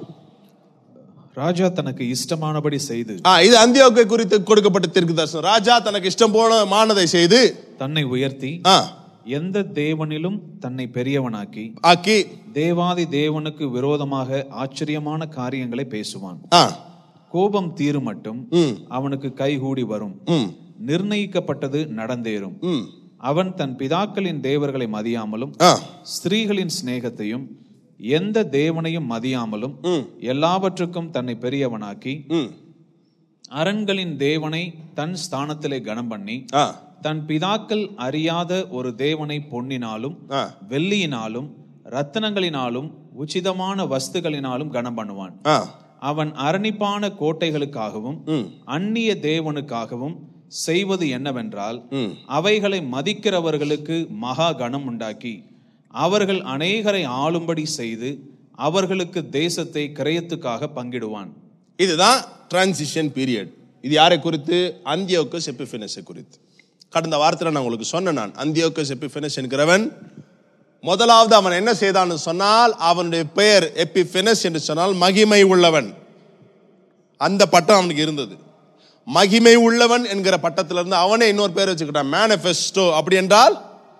Speaker 2: ராஜா தனக்கு இஷ்டமானபடி செய்து
Speaker 1: ஆ இது அந்தியோக்கை குறித்து கொடுக்கப்பட்ட தீர்க்கு தரிசனம் ராஜா தனக்கு இஷ்டம் போன மானதை செய்து
Speaker 2: தன்னை உயர்த்தி
Speaker 1: ஆ
Speaker 2: எந்த தேவனிலும் தன்னை பெரியவனாக்கி
Speaker 1: ஆக்கி
Speaker 2: தேவாதி தேவனுக்கு விரோதமாக ஆச்சரியமான காரியங்களை பேசுவான்
Speaker 1: ஆ
Speaker 2: கோபம் தீரும் மட்டும்
Speaker 1: ம்
Speaker 2: அவனுக்கு கைகூடி வரும்
Speaker 1: ம்
Speaker 2: நிர்ணயிக்கப்பட்டது நடந்தேறும்
Speaker 1: ம்
Speaker 2: அவன் தன் பிதாக்களின் தேவர்களை மதியாமலும்
Speaker 1: ஆ
Speaker 2: ஸ்திரீகளின் சிநேகத்தையும் எந்த தேவனையும் மதியாமலும்
Speaker 1: ம்
Speaker 2: எல்லாவற்றுக்கும் தன்னை பெரியவனாக்கி
Speaker 1: ம்
Speaker 2: அரண்களின் தேவனை தன் ஸ்தானத்திலே கனம் பண்ணி
Speaker 1: ஆ
Speaker 2: தன் பிதாக்கள் அறியாத ஒரு தேவனை பொன்னினாலும்
Speaker 1: ஆ
Speaker 2: வெள்ளியினாலும் ரத்தனங்களினாலும் உச்சிதமான வஸ்துகளினாலும் கனம் பண்ணுவான்
Speaker 1: ஆ
Speaker 2: அவன் அரணிப்பான கோட்டைகளுக்காகவும்
Speaker 1: ம்
Speaker 2: அந்நிய தேவனுக்காகவும் செய்வது என்னவென்றால்
Speaker 1: ம்
Speaker 2: அவைகளை மதிக்கிறவர்களுக்கு மகா கனம் உண்டாக்கி அவர்கள் அநேகரை ஆளும்படி செய்து அவர்களுக்கு தேசத்தை கிரயத்துக்காக பங்கிடுவான்
Speaker 1: இதுதான் டிரான்சிஷன் பீரியட் இது யாரை குறித்து அந்தியோக்கஸ் எபிஃபெனஸை குறித்து கடந்த வாரத்தில் நான் உங்களுக்கு சொன்னேன் நான் அந்தியோக்கஸ் எபிஃபெனஸ் என்கிறவன் முதலாவது அவன் என்ன செய்தான்னு சொன்னால் அவனுடைய பெயர் எபிஃபெனஸ் என்று சொன்னால் மகிமை உள்ளவன் அந்த பட்டம் அவனுக்கு இருந்தது மகிமை உள்ளவன் என்கிற பட்டத்திலிருந்து அவனே இன்னொரு பேர் வச்சுக்கிட்டான் மேனிஃபெஸ்டோ அப்படி என்றால்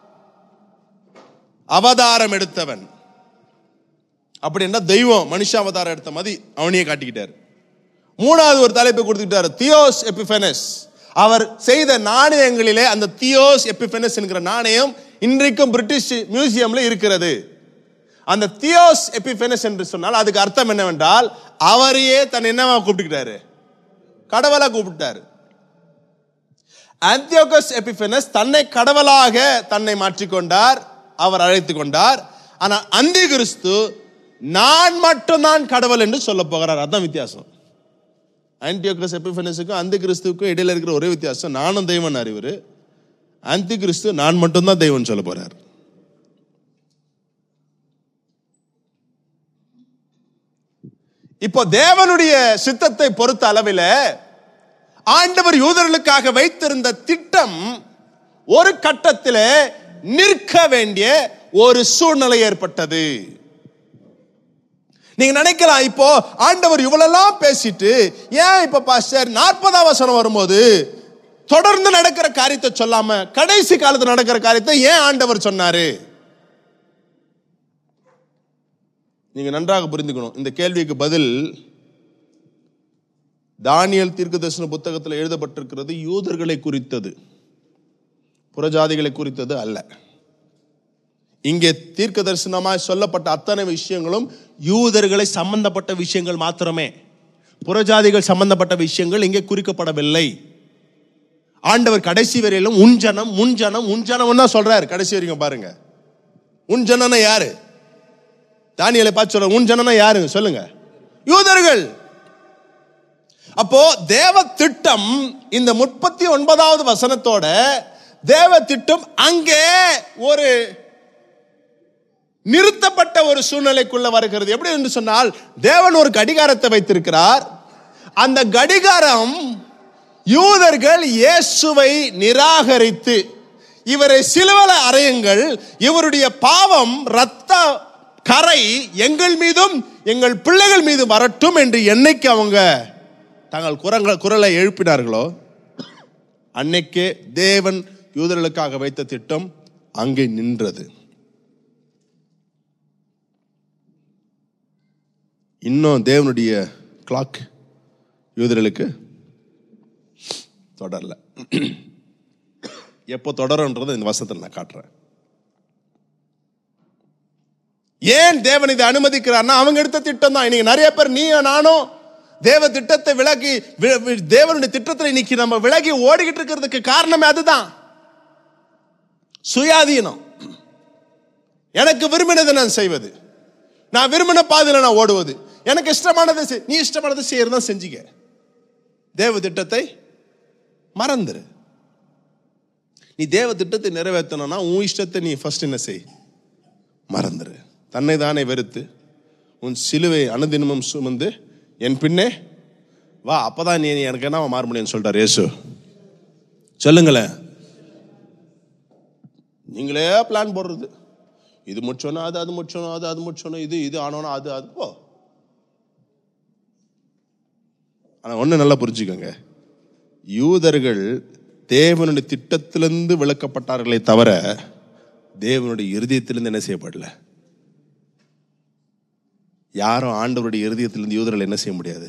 Speaker 1: அவதாரம் எடுத்தவன் அப்படி என்றால் தெய்வம் மனுஷ அவதாரம் எடுத்த மாதிரி அவனையே காட்டிக்கிட்டார் மூணாவது ஒரு தலைப்பை கொடுத்துக்கிட்டாரு தியோஸ் எபிஃபெனஸ் அவர் செய்த நாணயங்களிலே அந்த தியோஸ் எபிஃபெனஸ் என்கிற நாணயம் இன்றைக்கும் பிரிட்டிஷ் மியூசியம்ல இருக்கிறது அந்த தியோஸ் எபிஃபெனஸ் என்று சொன்னால் அதுக்கு அர்த்தம் என்னவென்றால் அவரையே தன் என்னவா கூப்பிட்டுக்கிட்டாரு கடவுளா கூப்பிட்டாரு ஆந்தியோகஸ் எபிஃபெனஸ் தன்னை கடவுளாக தன்னை மாற்றிக்கொண்டார் அவர் அழைத்து கொண்டார் ஆனா அந்தி கிறிஸ்து நான் மட்டும்தான் கடவுள் என்று சொல்ல போகிறார் அதான் வித்தியாசம் ஆன்டியோகஸ் எபிஃபெனஸுக்கும் அந்தி கிறிஸ்துவுக்கும் இடையில இருக்கிற ஒரே வித்தியாசம் நானும் தெய்வம் அறிவர் அந்தி கிறிஸ்து நான் மட்டும்தான் தெய்வம் சொல்ல போறார் இப்போ தேவனுடைய சித்தத்தை பொறுத்த அளவில் ஆண்டவர் யூதர்களுக்காக வைத்திருந்த திட்டம் ஒரு கட்டத்தில் நிற்க வேண்டிய ஒரு சூழ்நிலை ஏற்பட்டது நீங்க நினைக்கலாம் இப்போ ஆண்டவர் இவ்வளெல்லாம் பேசிட்டு ஏன் இப்ப பாஸ்டர் நாற்பதாம் வசனம் வரும்போது தொடர்ந்து நடக்கிற காரியத்தை சொல்லாம கடைசி காலத்துல நடக்கிற காரியத்தை ஏன் ஆண்டவர் சொன்னாரு நீங்க நன்றாக புரிந்துக்கணும் இந்த கேள்விக்கு பதில் தானியல் தீர்க்கதரிசன புத்தகத்தில் எழுதப்பட்டிருக்கிறது யூதர்களை குறித்தது புறஜாதிகளை குறித்தது அல்ல இங்கே தீர்க்க தரிசனமாய் சொல்லப்பட்ட அத்தனை விஷயங்களும் யூதர்களை சம்பந்தப்பட்ட விஷயங்கள் மாத்திரமே புறஜாதிகள் சம்பந்தப்பட்ட விஷயங்கள் இங்கே குறிக்கப்படவில்லை ஆண்டவர் கடைசி வரையிலும் உன் ஜனம் உன் ஜனம் உன் ஜனம் தான் சொல்றாரு கடைசி வரைக்கும் பாருங்க உன் ஜனம்னா யாரு தானியலை பார்த்து சொல்ற உன் ஜனம்னா யாருங்க சொல்லுங்க யூதர்கள் அப்போ தேவ திட்டம் இந்த முப்பத்தி ஒன்பதாவது வசனத்தோட தேவ திட்டம் அங்கே ஒரு நிறுத்தப்பட்ட ஒரு சூழ்நிலைக்குள்ள வருகிறது எப்படி என்று சொன்னால் தேவன் ஒரு கடிகாரத்தை வைத்திருக்கிறார் அந்த கடிகாரம் யூதர்கள் இயேசுவை நிராகரித்து இவரை சிலுவல அறையுங்கள் இவருடைய பாவம் ரத்த கரை எங்கள் மீதும் எங்கள் பிள்ளைகள் மீது வரட்டும் என்று என்னைக்கு அவங்க தங்கள் குரங்கள் குரலை எழுப்பினார்களோ அன்னைக்கே தேவன் யூதர்களுக்காக வைத்த திட்டம் அங்கே நின்றது இன்னும் தேவனுடைய கிளாக் யூதர்களுக்கு தொடரல எப்போ தொடரும்ன்றதை இந்த வசத்தில் நான் காட்டுறேன் ஏன் தேவன் இதை அனுமதிக்கிறார்னா அவங்க எடுத்த திட்டம் தான் இன்னைக்கு நிறைய பேர் நீ நானும் தேவ திட்டத்தை விலகி வி- வி- தேவனுடைய திட்டத்தில் இன்னைக்கு நம்ம விலகி ஓடிக்கிட்டு இருக்கிறதுக்கு காரணமே அதுதான் சுயாதீனம் எனக்கு விரும்பினதை நான் செய்வது நான் விரும்பின பாதையில நான் ஓடுவது எனக்கு இஷ்டமானதை செய்- நீ இஷ்டமானதை செய்யறதா செஞ்சுக்க தேவ திட்டத்தை மறந்துரு நீ தேவ திட்டத்தை நிறைவேற்றணும்னா உன் இஷ்டத்தை நீ ஃபர்ஸ்ட் என்ன செய் மறந்துரு தன்னை தானே வெறுத்து உன் சிலுவை அனுதினமும் சுமந்து என் பின்னே வா அப்பதான் நீ எனக்கு என்ன மாற முடியும்னு சொல்லிட்டார் இயேசு சொல்லுங்களேன் நீங்களே பிளான் போடுறது இது முடிச்சோன்னா அது அது முடிச்சோன்னா அது அது முடிச்சோன்னா இது இது ஆனோன்னா அது அது போ ஆனா ஒண்ணு நல்லா புரிஞ்சுக்கோங்க யூதர்கள் தேவனுடைய திட்டத்திலிருந்து விளக்கப்பட்டார்களே தவிர தேவனுடைய இருதயத்திலிருந்து என்ன செய்யப்படல யாரும் ஆண்டவருடைய இருதயத்திலிருந்து யூதர்கள் என்ன செய்ய முடியாது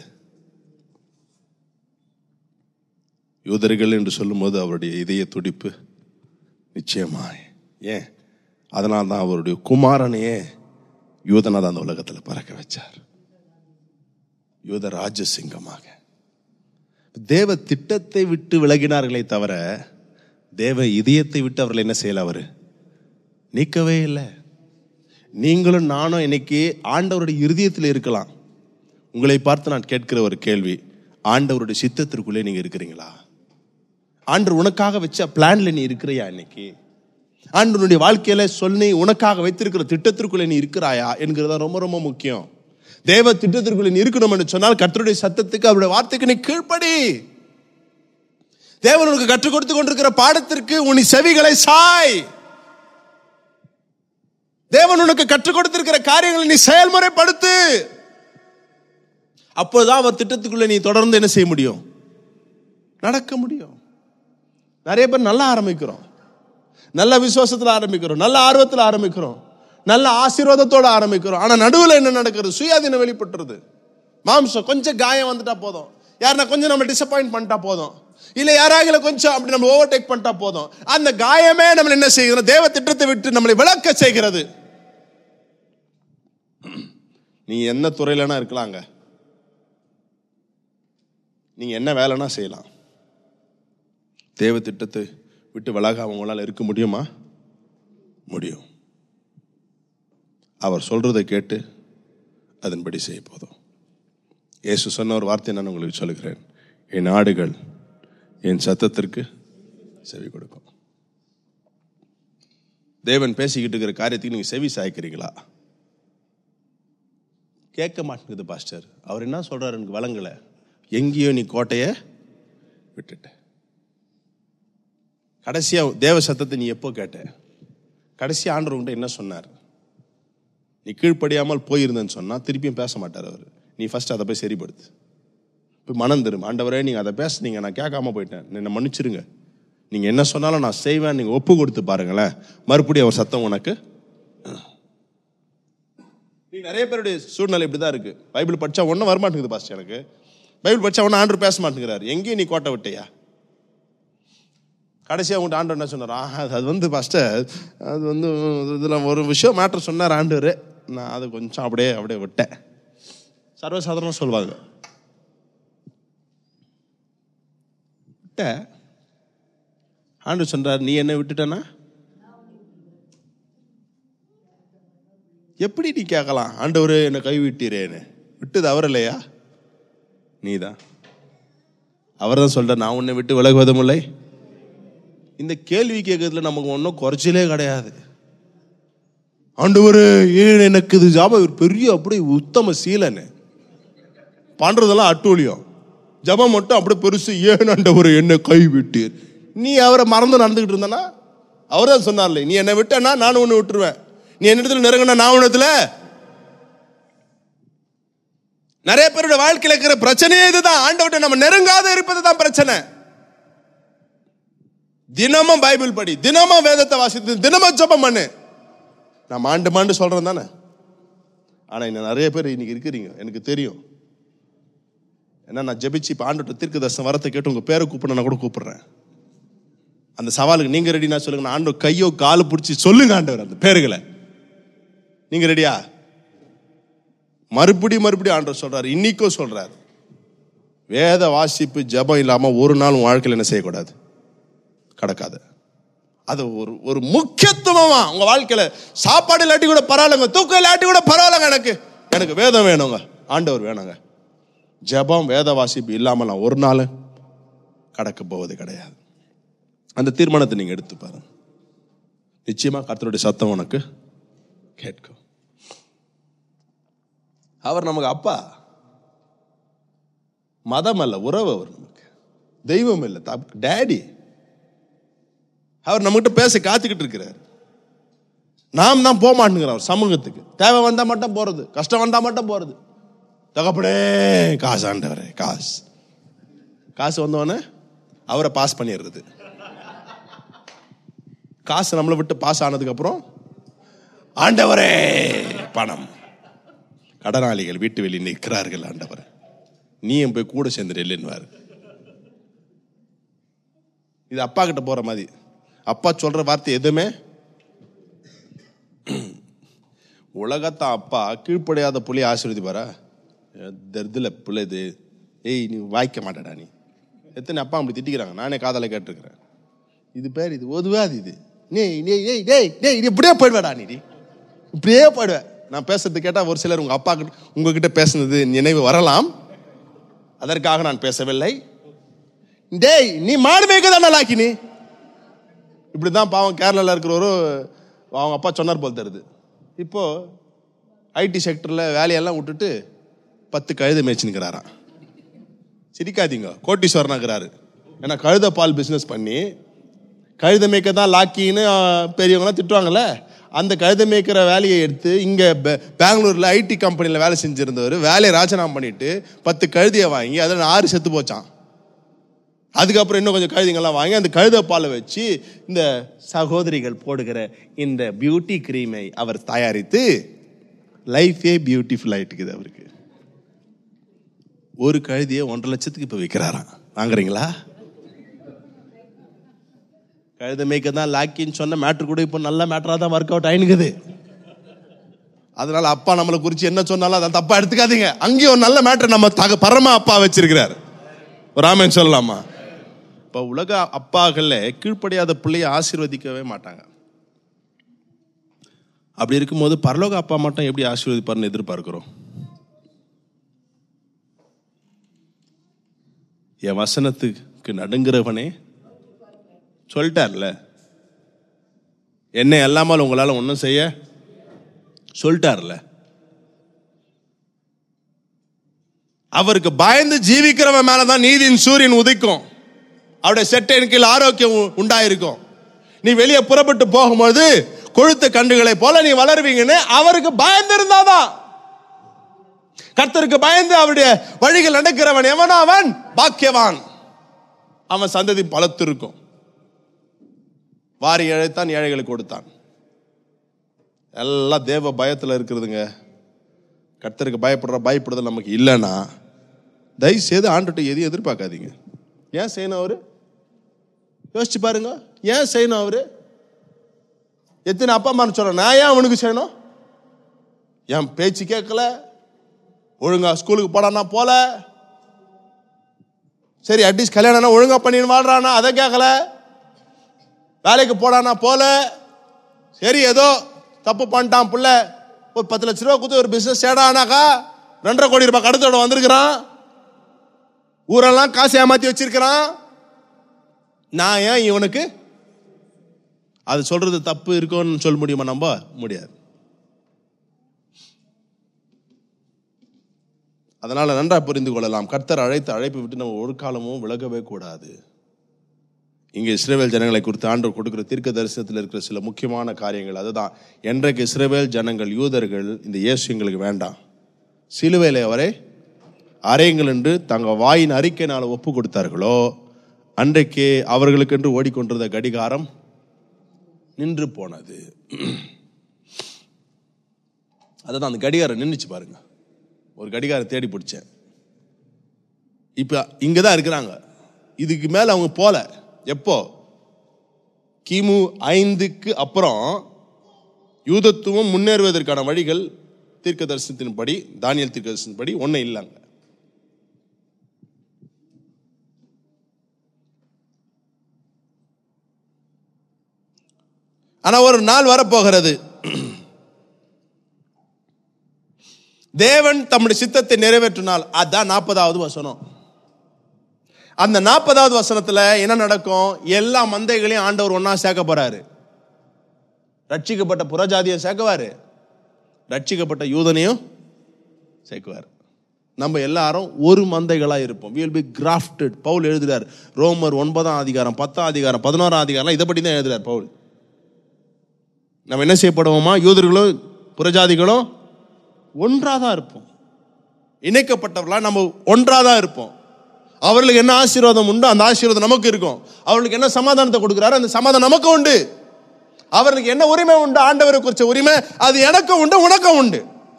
Speaker 1: யூதர்கள் என்று சொல்லும்போது அவருடைய இதய துடிப்பு நிச்சயமாய் ஏன் அதனால தான் அவருடைய குமாரனையே யூதனாக அந்த உலகத்தில் பறக்க வச்சார் யூத ராஜசிங்கமாக தேவ திட்டத்தை விட்டு விலகினார்களே தவிர தேவ இதயத்தை விட்டு அவர்கள் என்ன செய்யல அவரு நீக்கவே இல்லை நீங்களும் நானும் இன்னைக்கு ஆண்டவருடைய இருதயத்தில் இருக்கலாம் உங்களை பார்த்து நான் கேட்கிற ஒரு கேள்வி ஆண்டவருடைய சித்தத்திற்குள்ளே நீங்க இருக்கிறீங்களா ஆண்டவர் உனக்காக வச்ச பிளான்ல நீ இருக்கிறியா இன்னைக்கு ஆண்டவனுடைய வாழ்க்கையில சொல்லி உனக்காக வைத்திருக்கிற திட்டத்திற்குள்ளே நீ இருக்கிறாயா என்கிறதா ரொம்ப ரொம்ப முக்கியம் தேவ திட்டத்திற்குள்ளே நீ இருக்கணும் என்று சொன்னால் கர்த்தருடைய சத்தத்துக்கு அவருடைய வார்த்தைக்கு நீ கீழ்ப்படி தேவன் உனக்கு கற்றுக் கொடுத்து கொண்டிருக்கிற பாடத்திற்கு உன் செவிகளை சாய் தேவன் உனக்கு கற்றுக் கொடுத்திருக்கிற காரியங்களை நீ செயல்முறைப்படுத்து அப்போதான் அவர் திட்டத்துக்குள்ள நீ தொடர்ந்து என்ன செய்ய முடியும் நடக்க முடியும் நிறைய பேர் நல்லா ஆரம்பிக்கிறோம் நல்ல விசுவாசத்தில் ஆரம்பிக்கிறோம் நல்ல ஆர்வத்தில் ஆரம்பிக்கிறோம் நல்ல ஆசீர்வாதத்தோட ஆரம்பிக்கிறோம் ஆனா நடுவில் என்ன நடக்கிறது சுயாதீனம் வெளிப்பட்டுறது மாம்சம் கொஞ்சம் காயம் வந்துட்டா போதும் யாருன்னா கொஞ்சம் நம்ம டிசப்பாயிண்ட் பண்ணிட்டா போதும் இல்ல யாராவது கொஞ்சம் அப்படி நம்ம ஓவர்டேக் பண்ணிட்டா போதும் அந்த காயமே நம்ம என்ன செய்கிறோம் தேவ திட்டத்தை விட்டு நம்மளை விளக்க செய்கிறது நீ என்ன துறையிலனா இருக்கலாங்க நீங்க என்ன வேலைனா செய்யலாம் தேவ திட்டத்தை விட்டு விலகாம உங்களால் இருக்க முடியுமா முடியும் அவர் சொல்றதை கேட்டு அதன்படி செய்ய போதும் இயேசு சொன்ன ஒரு வார்த்தை நான் உங்களுக்கு சொல்லுகிறேன் என் ஆடுகள் என் சத்தத்திற்கு செவி கொடுக்கும் தேவன் பேசிக்கிட்டு இருக்கிற காரியத்துக்கு நீங்க செவி சாய்க்கிறீங்களா கேட்க மாட்டேங்குது பாஸ்டர் அவர் என்ன சொல்றாரு எனக்கு வழங்கல எங்கேயோ நீ கோட்டைய விட்டுட்ட கடைசியா தேவ சத்தத்தை நீ எப்போ கேட்ட கடைசி ஆண்டவர் உன்கிட்ட என்ன சொன்னார் நீ கீழ்ப்படியாமல் போயிருந்தேன்னு சொன்னா திருப்பியும் பேச மாட்டார் அவர் நீ ஃபர்ஸ்ட் அதை போய் சரிப்படுத்து இப்போ மனம் திரும்ப ஆண்டவரே நீங்க அதை பேசுனீங்க நான் கேட்காம போயிட்டேன் என்னை மன்னிச்சிருங்க நீங்க என்ன சொன்னாலும் நான் செய்வேன் நீங்க ஒப்பு கொடுத்து பாருங்களேன் மறுபடியும் அவர் சத்தம் உனக்கு நீ நிறைய பேருடைய சூழ்நிலை இப்படிதான் இருக்கு பைபிள் படிச்சா ஒன்றும் வரமாட்டேங்குது பாஸ்டர் எனக்கு பைபிள் படிச்சா அவனை ஆண்டு பேச மாட்டேங்கிறாரு எங்கேயும் நீ கோட்டை விட்டையா கடைசியாக உங்கள்கிட்ட ஆண்டவர் என்ன சொன்னார் ஆ, அது அது வந்து ஃபஸ்ட்டு அது வந்து இதில் ஒரு விஷயம் மேட்ரு சொன்னார் ஆண்டவர் நான் அது கொஞ்சம் அப்படியே அப்படியே விட்டேன் சர்வசாதாரணம் சொல்லுவாங்க விட்டேன் ஆண்டவர் சொல்றார் நீ என்ன விட்டுட்டனா எப்படி நீ கேட்கலாம் ஆண்டவர் என்னை கைவிட்டீரேன்னு விட்டது அவர் இல்லையா நீதான் அவர் தான் சொல்ற நான் உன்னை விட்டு விலகுவதும் இல்லை இந்த கேள்வி கேட்கறதுல நமக்கு ஒன்றும் குறைச்சலே கிடையாது ஆண்டவர் ஏன் எனக்கு இது ஜாபம் இவர் பெரிய அப்படியே உத்தம சீலன்னு பண்றதெல்லாம் அட்டூழியம் ஜபம் மட்டும் அப்படியே பெருசு ஏன் ஆண்டவர் என்னை கைவிட்டீர் நீ அவரை மறந்து நடந்துகிட்டு இருந்தனா அவர் தான் சொன்னார்ல நீ என்னை விட்டனா நானும் ஒன்று விட்டுருவேன் நீ என்னிடத்துல நெருங்கின நான் உன்னத்துல நிறைய பேரோட வாழ்க்கையில இருக்கிற பிரச்சனையே இதுதான் ஆண்டவர்கிட்ட நம்ம நெருங்காத இருப்பது தான் பிரச்சனை தினமும் பைபிள் படி தினமும் வேதத்தை வாசித்து தினமும் ஜெபம் பண்ணு நான் மாண்டு மாண்டு சொல்றேன் தானே ஆனா இன்னும் நிறைய பேர் இன்னைக்கு இருக்கிறீங்க எனக்கு தெரியும் ஏன்னா நான் ஜெபிச்சு இப்போ ஆண்டு தீர்க்க தரிசனம் வரத்தை கேட்டு உங்க பேரை கூப்பிட நான் கூட கூப்பிடுறேன் அந்த சவாலுக்கு நீங்க ரெடினா சொல்லுங்க நான் ஆண்டு கையோ காலு பிடிச்சி சொல்லுங்க ஆண்டவர் அந்த பேர்களை நீங்க ரெடியா மறுபடி மறுபடி ஆண்டவர் சொல்றாரு இன்னைக்கும் சொல்றாரு வேத வாசிப்பு ஜெபம் இல்லாம ஒரு நாள் உன் வாழ்க்கையில் என்ன செய்யக்கூடாது கடக்காது அது ஒரு ஒரு முக்கியத்துவமா உங்க வாழ்க்கையில சாப்பாடு இல்லாட்டி கூட பரவாயில்லைங்க தூக்கம் இல்லாட்டி கூட பரவாயில்லைங்க எனக்கு எனக்கு வேதம் வேணுங்க ஆண்டவர் வேணுங்க ஜெபம் வேத வாசிப்பு இல்லாமல் நான் ஒரு நாள் கடக்க போவது கிடையாது அந்த தீர்மானத்தை நீங்க எடுத்து பாருங்க நிச்சயமா கர்த்தருடைய சத்தம் உனக்கு கேட்கும் அவர் நமக்கு அப்பா மதம் அல்ல உறவு அவர் நமக்கு தெய்வம் இல்லை டேடி அவர் நம்மகிட்ட பேச காத்துக்கிட்டு இருக்கிறார் நாம் தான் போக மாட்டேங்கிறோம் அவர் சமூகத்துக்கு தேவை வந்தா மட்டும் போறது கஷ்டம் வந்தா மட்டும் போறது தகப்படே காசு ஆண்டவரே காசு காசு வந்தவொடனே அவரை பாஸ் பண்ணிடுறது காசு நம்மளை விட்டு பாஸ் ஆனதுக்கு அப்புறம் ஆண்டவரே பணம் கடனாளிகள் வீட்டு வெளியே நிற்கிறார்கள் ஆண்டவர் நீயும் போய் கூட சேர்ந்து இல்லைன்னுவாரு இது அப்பா கிட்ட போற மாதிரி அப்பா சொல்ற வார்த்தை எதுவுமே உலகத்த அப்பா கீழ்ப்படையாத புள்ளி ஆசீர்வதிப்பாரா தர்தில பிள்ளை இது ஏய் நீ வாய்க்க மாட்டடா நீ எத்தனை அப்பா அப்படி திட்டிக்கிறாங்க நானே காதல கேட்டிருக்கிறேன் இது பேர் இது ஒதுவாது இது நீ டேய் டேய் டேய் டேய் இது இப்படியே போயிடுவேடா நீ இப்படியே போயிடுவேன் நான் பேசுறது கேட்டா ஒரு சிலர் உங்க அப்பா கிட்ட உங்ககிட்ட பேசுனது நினைவு வரலாம் அதற்காக நான் பேசவில்லை டேய் நீ மாடு மேய்க்க தானே லாக்கி நீ இப்படிதான் பாவம் கேரளால இருக்கிறவரு அவங்க அப்பா சொன்னார் போல் தருது இப்போ ஐடி செக்டர்ல வேலையெல்லாம் விட்டுட்டு பத்து கழுதை மேய்ச்சினுக்கிறாராம் சிரிக்காதீங்க கோட்டீஸ்வரனாகிறாரு ஏன்னா கழுத பால் பிஸ்னஸ் பண்ணி கழுத மேய்க்க தான் லாக்கின்னு ஆஹ், பெரியவங்களாம் திட்டுவாங்கல்ல அந்த கழுத மேய்க்கிற வேலையை எடுத்து இங்க பெ- பெங்களூர்ல ஐடி கம்பெனில வேலை செஞ்சிருந்தவர் வேலையை ராஜினாமா பண்ணிட்டு பத்து கழுதையை வாங்கி அதில் ஆறு செத்து போச்சான் அதுக்கப்புறம் இன்னும் கொஞ்சம் கழுதைங்கள்லாம் வாங்கி அந்த கழுத பாலை வச்சு இந்த சகோதரிகள் போடுகிற இந்த பியூட்டி கிரீமை அவர் தயாரித்து லைஃபே பியூட்டிஃபுல் ஆயிட்டுக்குது அவருக்கு ஒரு கழுதியை ஒன்றரை லட்சத்துக்கு இப்போ விற்கிறாராம் வாங்குறீங்களா கழுத மேய்க்க தான் லாக்கின்னு சொன்ன மேட்ரு கூட இப்போ நல்ல மேட்டரா தான் ஒர்க் அவுட் ஆயினுக்குது அதனால அப்பா நம்மளை குறித்து என்ன சொன்னாலும் அதை தப்பா எடுத்துக்காதீங்க அங்கேயும் ஒரு நல்ல மேட்டர் நம்ம தக பரம அப்பா வச்சிருக்கிறார் ராமன் சொல்லலாமா இப்போ உலக அப்பாக்கள்ல கீழ்ப்படியாத பிள்ளையை ஆசீர்வதிக்கவே மாட்டாங்க அப்படி இருக்கும்போது பரலோக அப்பா மட்டும் எப்படி ஆசீர்வதிப்பார்னு எதிர்பார்க்கிறோம் என் வசனத்துக்கு நடுங்கிறவனே சொல்லிட்டார்ல என்ன எல்லாமல் உங்களால ஒன்றும் செய்ய சொல்லிட்டார்ல அவருக்கு பயந்து ஜீவிக்கிறவன் மேலதான் நீதியின் சூரியன் உதிக்கும் அவருடைய செட்டையின் கீழ் ஆரோக்கியம் உ- உண்டாயிருக்கும் நீ வெளியே புறப்பட்டு போகும்போது கொழுத்த கண்டுகளை போல நீ வளருவீங்கன்னு அவருக்கு பயந்து இருந்தாதான் கர்த்தருக்கு பயந்து அவருடைய வழிகள் நடக்கிறவன் எவனோ அவன் பாக்கியவான் அவன் சந்ததி பலத்திருக்கும் வாரி இழைத்தான் ஏழைகளுக்கு கொடுத்தான் எல்லாம் தேவ பயத்துல இருக்கிறதுங்க கர்த்தருக்கு பயப்படுற பயப்படுதல் நமக்கு இல்லைன்னா தயவு செய்து ஆண்டுகிட்ட எதையும் எதிர்பார்க்காதீங்க ஏன் செய்யணும் அவரு யோசிச்சு பாருங்க ஏன் செய்யணும் அவரு எத்தனை அப்பா அம்மா சொல்ற நான் ஏன் அவனுக்கு செய்யணும் என் பேச்சு கேட்கல ஒழுங்கா ஸ்கூலுக்கு போடானா போல சரி அட்லீஸ்ட் கல்யாணம் ஒழுங்கா பண்ணின்னு வாழ்றானா அதை கேட்கல வேலைக்கு போடானா போல சரி ஏதோ தப்பு பண்ணிட்டான் புள்ள ஒரு பத்து லட்ச ரூபா கொடுத்து ஒரு பிசினஸ் சேடானாக்கா ரெண்டரை கோடி ரூபாய் கடத்தோட வந்திருக்கிறான் ஊரெல்லாம் காசு ஏமாத்தி வச்சிருக்கிறான் நான் ஏன் இவனுக்கு அது சொல்றது தப்பு இருக்கும்னு சொல்ல முடியுமா நம்ம முடியாது அதனால நன்றா புரிந்து கொள்ளலாம் கர்த்தர் அழைத்த அழைப்பு விட்டு நம்ம ஒரு காலமும் விலகவே கூடாது இங்கே இஸ்ரேவேல் ஜனங்களை குறித்து ஆண்டவர் கொடுக்கிற தீர்க்க தரிசனத்தில் இருக்கிற சில முக்கியமான காரியங்கள் அதுதான் என்றைக்கு இஸ்ரேவேல் ஜனங்கள் யூதர்கள் இந்த இயேசு எங்களுக்கு வேண்டாம் சிலுவையில் அவரை அறையுங்கள் என்று தங்கள் வாயின் அறிக்கையினால் ஒப்பு கொடுத்தார்களோ அன்றைக்கு அவர்களுக்கென்று ஓடிக்கொண்டிருந்த கடிகாரம் நின்று போனது அதுதான் அந்த கடிகாரம் நின்றுச்சு பாருங்க ஒரு கடிகாரம் தேடி பிடிச்சேன் இப்போ இங்கே தான் இருக்கிறாங்க இதுக்கு மேலே அவங்க போல எப்போ கிமு ஐந்துக்கு அப்புறம் யூதத்துவம் முன்னேறுவதற்கான வழிகள் தீர்க்க தரிசனத்தின்படி தானியல் தீர்க்க தரிசனத்தின்படி ஒன்றும் இல்லைங்க ஆனா ஒரு நாள் வரப்போகிறது தேவன் தம்முடைய சித்தத்தை நிறைவேற்றினால் அதான் நாற்பதாவது வசனம் அந்த நாற்பதாவது வசனத்துல என்ன நடக்கும் எல்லா மந்தைகளையும் ஆண்டவர் ஒண்ணா சேர்க்க போறாரு ரட்சிக்கப்பட்ட புறஜாதியை சேர்க்குவாரு ரட்சிக்கப்பட்ட யூதனையும் சேர்க்குவார் நம்ம எல்லாரும் ஒரு மந்தைகளா இருப்போம் வில் பி கிராஃப்டட் பவுல் எழுதுறார் ரோமர் ஒன்பதாம் அதிகாரம் பத்தாம் அதிகாரம் பதினோராம் அதிகாரம் இதை பற்றி தான் எழுதுறார் பவுல் நம்ம என்ன செய்யப்படுவோமா யூதர்களும் புறஜாதிகளும் ஒன்றாக தான் இருப்போம் இணைக்கப்பட்டவர்களா நம்ம ஒன்றாக தான் இருப்போம் அவர்களுக்கு என்ன ஆசீர்வாதம் உண்டு அந்த ஆசீர்வாதம் நமக்கு இருக்கும் அவர்களுக்கு என்ன சமாதானத்தை கொடுக்குறாரு அந்த சமாதானம் நமக்கு உண்டு அவர்களுக்கு என்ன உரிமை உண்டு ஆண்டவரை குறிச்ச உரிமை அது எனக்கும் உண்டு உனக்கும் உண்டு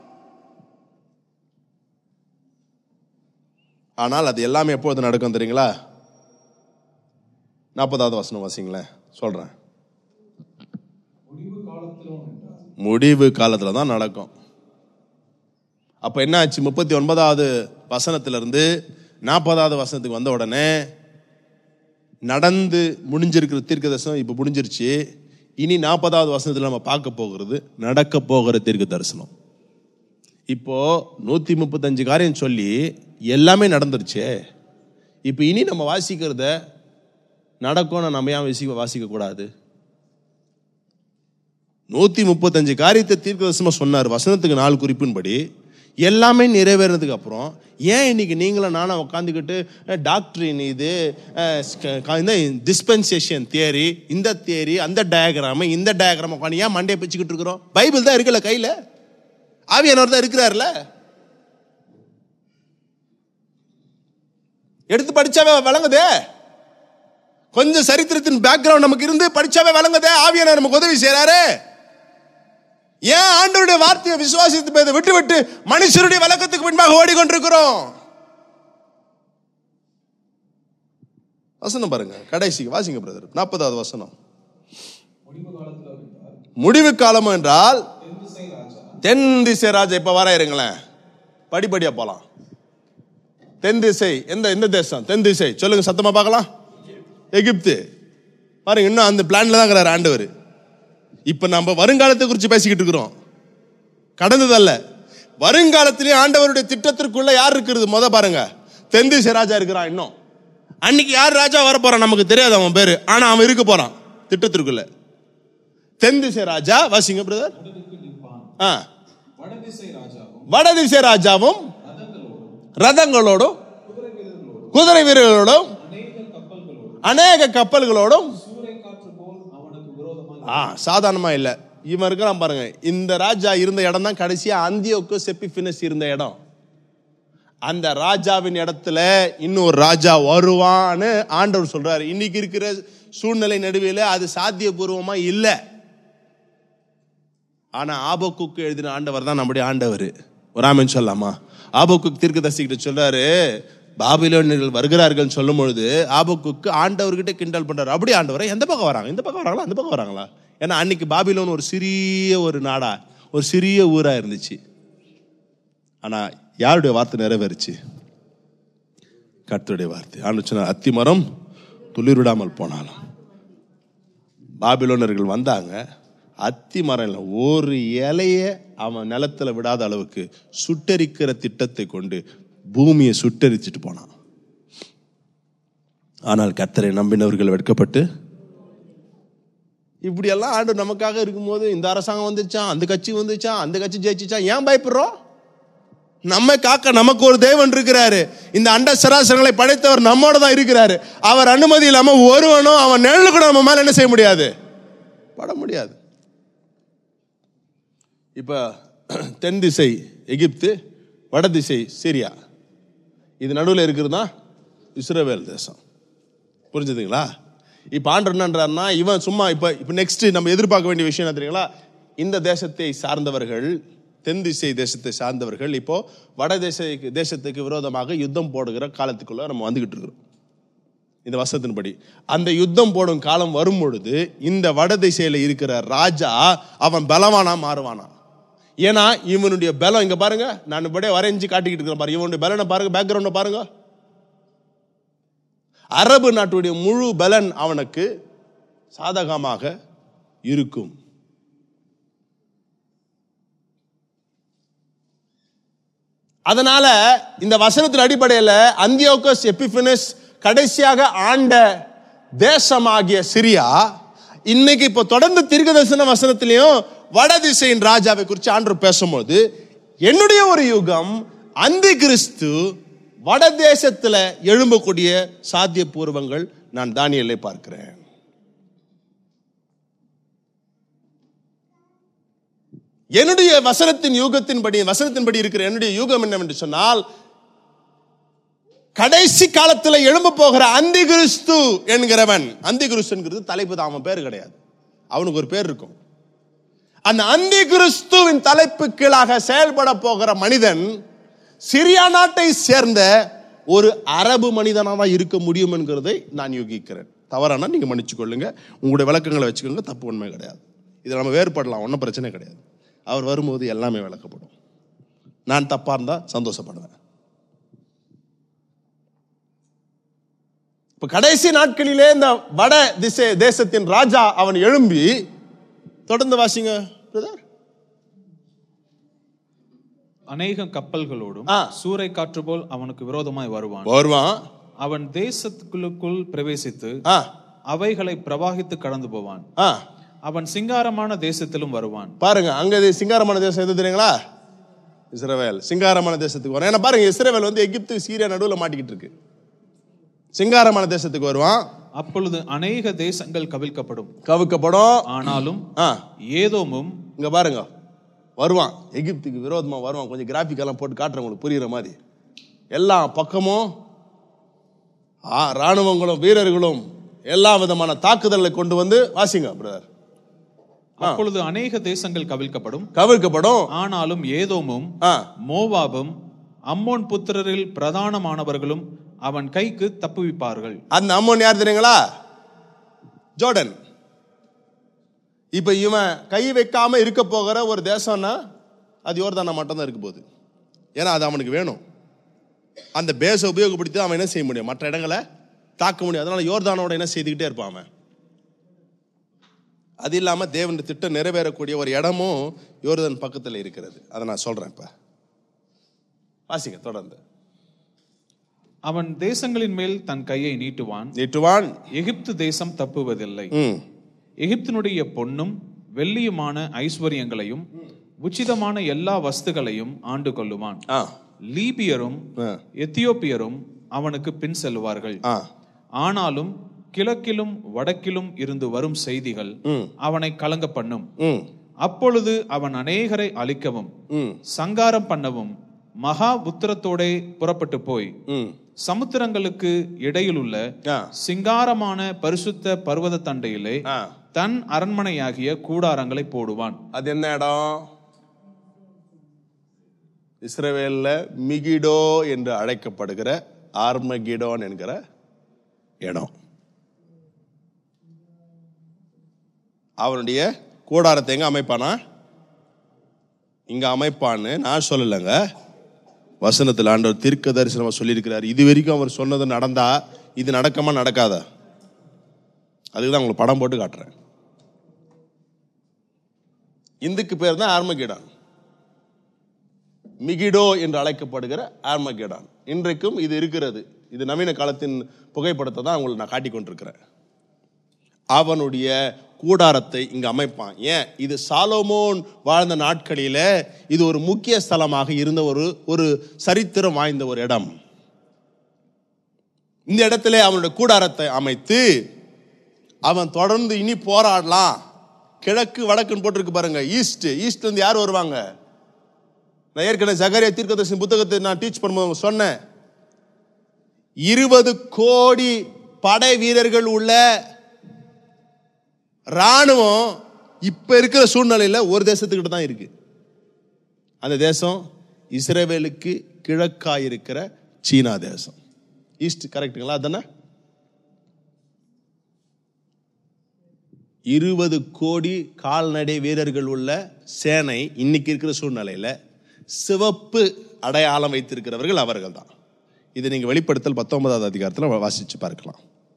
Speaker 1: ஆனால் அது எல்லாமே எப்போது நடக்கும் தெரியுங்களா நாற்பதாவது வசனம் வாசிங்களேன் சொல்றேன் முடிவு காலத்துல தான் நடக்கும் அப்ப என்ன ஆச்சு முப்பத்தி ஒன்பதாவது வசனத்துல இருந்து நாற்பதாவது வசனத்துக்கு வந்த உடனே நடந்து முடிஞ்சிருக்கிற தீர்க்க தரிசனம் இப்ப முடிஞ்சிருச்சு இனி நாற்பதாவது வசனத்துல நம்ம பார்க்க போகிறது நடக்க போகிற தீர்க்க தரிசனம் இப்போ நூத்தி முப்பத்தஞ்சு காரியம் சொல்லி எல்லாமே நடந்துருச்சே இப்போ இனி நம்ம வாசிக்கிறத நடக்கும்னு நம்ம ஏன் வாசிக்க வாசிக்க கூடாது நூத்தி முப்பத்தஞ்சு காரியத்தை தீர்க்கதரிசனமா சொன்னார் வசனத்துக்கு நாலு குறிப்பின்படி எல்லாமே நிறைவேறினதுக்கு அப்புறம் ஏன் இன்னைக்கு நீங்களும் நானும் உட்காந்துக்கிட்டு டாக்டரின் இது அஹ், ஸ்க- க- இந்த டிஸ்பென்சேஷன் தியரி இந்த தியரி அந்த டயக்ராம் இந்த டயக்ராம் உட்காந்து ஏன் மண்டையை பிச்சுக்கிட்டு இருக்கிறோம் பைபிள் தான் இருக்குல்ல கையில ஆவியானவர் தான் இருக்கிறார்ல எடுத்து படிச்சாவே வழங்குதே கொஞ்சம் சரித்திரத்தின் பேக்ரவுண்ட் நமக்கு இருந்து படிச்சாவே வழங்குதே ஆவியானவர் நமக்கு உதவி செய்றாரு ஏன் ஆண்டவருடைய வார்த்தையை விசுவாசித்து போய் விட்டு விட்டு மனுஷருடைய வழக்கத்துக்கு பின்பாக ஓடிக்கொண்டிருக்கிறோம் வசனம் பாருங்க கடைசி வாசிங்க பிரதர் நாற்பதாவது வசனம் முடிவு காலம் என்றால் தென் திசை ராஜா இப்ப வர இருங்களேன் படிப்படியா போலாம் தென் திசை எந்த எந்த தேசம் தென் திசை சொல்லுங்க சத்தமா பார்க்கலாம் எகிப்து பாருங்க இன்னும் அந்த பிளான்ல தான் இருக்கிறார் ஆண்டவர் இப்ப நம்ம வருங்காலத்தை குறித்து பேசிக்கிட்டு இருக்கிறோம் கடந்ததல்ல வருங்காலத்திலேயே ஆண்டவருடைய திட்டத்திற்குள்ள யார் இருக்கிறது முத பாருங்க தென் திசை ராஜா இருக்கிறான் இன்னும் அன்னைக்கு யார் ராஜா வர போறான் நமக்கு தெரியாது அவன் பேரு ஆனா அவன் இருக்க போறான் திட்டத்திற்குள்ள தென் திசை ராஜா வாசிங்க பிரதர் ஆ
Speaker 2: வடதிசை ராஜாவும்
Speaker 1: வடதிசை ராஜாவும் ரதங்களோடும் குதிரை வீரர்களோடும் அநேக கப்பல்களோடும்
Speaker 2: சூறைக்காற்று போல் அவனுக்கு விரோதமாக
Speaker 1: ஆ சாதாரணமா இல்ல இவன் இருக்கிறான் பாருங்க இந்த ராஜா இருந்த இடம் தான் கடைசியா அந்தியோக்கு செப்பிஃபினஸ் இருந்த இடம் அந்த ராஜாவின் இடத்துல இன்னொரு ராஜா வருவான்னு ஆண்டவர் சொல்றாரு இன்னைக்கு இருக்கிற சூழ்நிலை நடுவில் அது சாத்தியபூர்வமா இல்ல ஆனா ஆபோக்குக்கு எழுதின ஆண்டவர் தான் நம்முடைய ஆண்டவர் ஒரு ஆமென் சொல்லலாமா ஆபோக்கு தீர்க்கதரிசிகிட்ட சொல்றாரு பாபிலோனியர்கள் வருகிறார்கள் சொல்லும் பொழுது ஆபக்குக்கு ஆண்டவர்கிட்ட கிண்டல் பண்றாரு அப்படி ஆண்டவரை எந்த பக்கம் வராங்க இந்த பக்கம் வராங்களா அந்த பக்கம் வராங்களா ஏன்னா அன்னைக்கு பாபிலோன் ஒரு சிறிய ஒரு நாடா ஒரு சிறிய ஊரா இருந்துச்சு ஆனா யாருடைய வார்த்தை நிறைவேறுச்சு கர்த்தருடைய வார்த்தை ஆண்டு சொன்னார் அத்தி மரம் துளிர்விடாமல் போனாலும் பாபிலோனர்கள் வந்தாங்க அத்தி மரம் இல்லை ஒரு இலைய அவன் நிலத்துல விடாத அளவுக்கு சுட்டரிக்கிற திட்டத்தை கொண்டு பூமியை சுட்டரிச்சிட்டு போனான் ஆனால் கர்த்தரை நம்பினவர்கள் வெட்கப்பட்டு இப்படியெல்லாம் ஆண்டு நமக்காக இருக்கும்போது இந்த அரசாங்கம் வந்துச்சான் அந்த கட்சி வந்துச்சான் அந்த கட்சி ஜெயிச்சுச்சான் ஏன் பயப்படுறோம் நம்மை காக்க நமக்கு ஒரு தேவன் இருக்கிறாரு இந்த அண்ட சராசரங்களை படைத்தவர் நம்மோட தான் இருக்கிறாரு அவர் அனுமதி இல்லாம ஒருவனும் அவன் நிழலு கூட நம்ம மேல என்ன செய்ய முடியாது பட முடியாது இப்ப தென் திசை எகிப்து வட திசை சிரியா இது நடுவில் இருக்கிறது தான் இஸ்ரவேல் தேசம் புரிஞ்சுதுங்களா இப்ப ஆண்டு என்னன்றாருன்னா இவன் சும்மா இப்ப இப்ப நெக்ஸ்ட் நம்ம எதிர்பார்க்க வேண்டிய விஷயம் என்ன தெரியுங்களா இந்த தேசத்தை சார்ந்தவர்கள் தென் திசை தேசத்தை சார்ந்தவர்கள் இப்போ வட தேச தேசத்துக்கு விரோதமாக யுத்தம் போடுகிற காலத்துக்குள்ள நம்ம வந்துகிட்டு இருக்கிறோம் இந்த வசத்தின்படி அந்த யுத்தம் போடும் காலம் வரும் பொழுது இந்த வட திசையில இருக்கிற ராஜா அவன் பலவானா மாறுவானா ஏன்னா இவனுடைய பலம் இங்க பாருங்க நான் இப்படியே வரைஞ்சு காட்டிக்கிட்டு இருக்கிறேன் பாருங்க இவனுடைய பலனை பாருங்க பேக்ரவுண்ட பாருங்க அரபு நாட்டுடைய முழு பலன் அவனுக்கு சாதகமாக இருக்கும் அதனால இந்த வசனத்தின் அடிப்படையில் அந்தியோகஸ் எபிஃபனஸ் கடைசியாக ஆண்ட தேசமாகிய சிரியா இன்னைக்கு இப்போ தொடர்ந்து தீர்க்கதரிசன வசனத்திலையும் வட திசையின் ராஜாவை குறித்து ஆண்டு பேசும்போது என்னுடைய ஒரு யுகம் அந்தி கிறிஸ்து வட தேசத்துல எழும்பக்கூடிய சாத்தியபூர்வங்கள் நான் தானியலை பார்க்கிறேன் என்னுடைய வசனத்தின் யூகத்தின்படி வசனத்தின்படி இருக்கிற என்னுடைய யூகம் என்னவென்று சொன்னால் கடைசி காலத்துல எழும்ப போகிற அந்தி கிறிஸ்து என்கிறவன் அந்தி கிறிஸ்துங்கிறது தலைப்பு தான் அவன் பேர் கிடையாது அவனுக்கு ஒரு பேர் இருக்கும் அந்த அந்தி கிறிஸ்துவின் தலைப்பு கீழாக செயல்பட போகிற மனிதன் சிரியா நாட்டை சேர்ந்த ஒரு அரபு மனிதனாக தான் இருக்க முடியும் என்கிறதை நான் யூகிக்கிறேன் தவறானா நீங்க மன்னிச்சு கொள்ளுங்க உங்களுடைய விளக்கங்களை வச்சுக்கோங்க தப்பு உண்மை கிடையாது இதில் நம்ம வேறுபடலாம் ஒன்றும் பிரச்சனை கிடையாது அவர் வரும்போது எல்லாமே விளக்கப்படும் நான் தப்பா இருந்தா சந்தோஷப்படுவேன் இப்ப கடைசி நாட்களிலே இந்த வட திசை தேசத்தின் ராஜா அவன் எழும்பி தொடர்ந்து வாசிங்க பிரதர்
Speaker 2: அநேக கப்பல்களோடும்
Speaker 1: ஆ.
Speaker 2: சூறை காற்று போல் அவனுக்கு விரோதமாய் வருவான்
Speaker 1: வருவான்
Speaker 2: அவன் தேசத்துக்குள்ளுக்குள் பிரவேசித்து
Speaker 1: ஆ
Speaker 2: அவைகளை பிரவாகித்து கடந்து போவான்
Speaker 1: ஆ
Speaker 2: அவன் சிங்காரமான தேசத்திலும் வருவான்
Speaker 1: பாருங்க அங்க இது சிங்காரமான தேசம் எது தெரியுங்களா இஸ்ரவேல் சிங்காரமான தேசத்துக்கு வரும் ஏன்னா பாருங்க இஸ்ரவேல் வந்து எகிப்து சீரியா நடுவுல மாட்டிக்கிட்டு இருக்கு சிங்காரமான தேசத்துக்கு வருவான்
Speaker 2: அப்பொழுது அநேக தேசங்கள் கவிழ்க்கப்படும்
Speaker 1: கவுக்கப்படும்
Speaker 2: ஆனாலும்
Speaker 1: ஆ
Speaker 2: ஏதோமும்
Speaker 1: இங்க பாருங்க வருவான் எகிப்துக்கு விரோதமா வருவான் கொஞ்சம் கிராஃபிக் எல்லாம் போட்டு காட்டுறேன் உங்களுக்கு புரியுற மாதிரி எல்லா பக்கமும் ஆ, ராணுவங்களும் வீரர்களும் எல்லா விதமான தாக்குதலை கொண்டு வந்து வாசிங்க பிரதர்
Speaker 2: அப்பொழுது அநேக தேசங்கள் கவிழ்க்கப்படும்
Speaker 1: கவிழ்க்கப்படும்
Speaker 2: ஆனாலும் ஏதோமும்
Speaker 1: ஆ
Speaker 2: மோவாபும் அம்மோன் புத்திரரில் பிரதானமானவர்களும் அவன் கைக்கு தப்புவிப்பார்கள்
Speaker 1: அந்த அம்மன் யார் தெரியுங்களா ஜோர்டன் இப்ப இவன் கை வைக்காம இருக்க போகிற ஒரு தேசம்னா அது யோர்தானா மட்டும் தான் இருக்க போகுது ஏன்னா அது அவனுக்கு வேணும் அந்த பேஸை உபயோகப்படுத்தி அவன் என்ன செய்ய முடியும் மற்ற இடங்களை தாக்க முடியும் அதனால யோர்தானோட என்ன செய்துக்கிட்டே இருப்பான் அவன் அது இல்லாம தேவன் திட்டம் நிறைவேறக்கூடிய ஒரு இடமும் யோர்தான் பக்கத்துல இருக்கிறது அதை நான் சொல்றேன் இப்ப வாசிங்க தொடர்ந்து
Speaker 2: அவன் தேசங்களின் மேல் தன் கையை நீட்டுவான்
Speaker 1: நீட்டுவான்
Speaker 2: எகிப்து தேசம் தப்புவதில்லை
Speaker 1: ம்
Speaker 2: எகிப்தினுடைய பொன்னும் வெள்ளியுமான ஐஸ்வர்யங்களையும் உச்சிதமான எல்லா வஸ்துகளையும் ஆண்டு கொள்ளுவான்
Speaker 1: ஆ
Speaker 2: லீபியரும்
Speaker 1: ஆ
Speaker 2: எத்தியோப்பியரும் அவனுக்கு பின் செல்வார்கள்
Speaker 1: ஆ
Speaker 2: ஆனாலும் கிழக்கிலும் வடக்கிலும் இருந்து வரும் செய்திகள்
Speaker 1: ம்
Speaker 2: அவனை கலங்க பண்ணும்
Speaker 1: ம்
Speaker 2: அப்பொழுது அவன் அநேகரை அழிக்கவும்
Speaker 1: ம்
Speaker 2: சங்காரம் பண்ணவும் மகா உத்திரத்தோடே புறப்பட்டு போய்
Speaker 1: ம்
Speaker 2: சமுத்திரங்களுக்கு இடையிலுள்ள
Speaker 1: ஆ
Speaker 2: சிங்காரமான பரிசுத்த பர்வத தண்டையிலே
Speaker 1: ஆ
Speaker 2: தன் அரண்மனையாகிய கூடாரங்களை போடுவான்
Speaker 1: அது என்ன இடம் இஸ்ரவேல்ல மிகிடோ என்று அழைக்கப்படுகிற ஆர்மகிடோன் என்கிற இடம் அவனுடைய கூடாரத்தை எங்க அமைப்பானா இங்க அமைப்பான்னு நான் சொல்லலைங்க வசனத்தில் ஆண்டவர் தீர்க்க தரிசனமா சொல்லியிருக்கிறார் இது வரைக்கும் அவர் சொன்னது நடந்தா இது நடக்கமா நடக்காதா அதுக்கு தான் உங்களுக்கு படம் போட்டு காட்டுறேன் இந்துக்கு பேர் தான் ஆர்மகேடான் மிகிடோ என்று அழைக்கப்படுகிற ஆர்மகேடான் இன்றைக்கும் இது இருக்கிறது இது நவீன காலத்தின் புகைப்படத்தை தான் உங்களுக்கு நான் காட்டிக் கொண்டிருக்கிறேன் அவனுடைய கூடாரத்தை இங்க அமைப்பான் ஏன் இது சாலோமோன் வாழ்ந்த நாட்களில இது ஒரு முக்கிய ஸ்தலமாக இருந்த ஒரு ஒரு சரித்திரம் வாய்ந்த ஒரு இடம் இந்த இடத்துல அவனுடைய கூடாரத்தை அமைத்து அவன் தொடர்ந்து இனி போராடலாம் கிழக்கு வடக்குன்னு போட்டிருக்கு பாருங்க ஈஸ்ட் ஈஸ்ட்ல இருந்து யார் வருவாங்க நான் ஏற்கனவே ஜகரியா தீர்க்கதரிசன புத்தகத்தை நான் டீச் பண்ணும்போது சொன்னேன் இருபது கோடி படை வீரர்கள் உள்ள ராணுவம் இப்ப இருக்கிற சூழ்நிலையில ஒரு தேசத்துக்கிட்ட தான் இருக்கு அந்த தேசம் இஸ்ரேவேலுக்கு கிழக்கா இருக்கிற சீனா தேசம் ஈஸ்ட் கரெக்டுங்களா அதானே இருபது கோடி கால்நடை வீரர்கள் உள்ள சேனை இன்னைக்கு இருக்கிற சூழ்நிலையில சிவப்பு அடையாளம் வைத்திருக்கிறவர்கள் அவர்கள் தான் இது நீங்க வெளிப்படுத்தல் பத்தொன்பதாவது அதிகாரத்தில் வாசிச்சு பார்க்கலாம்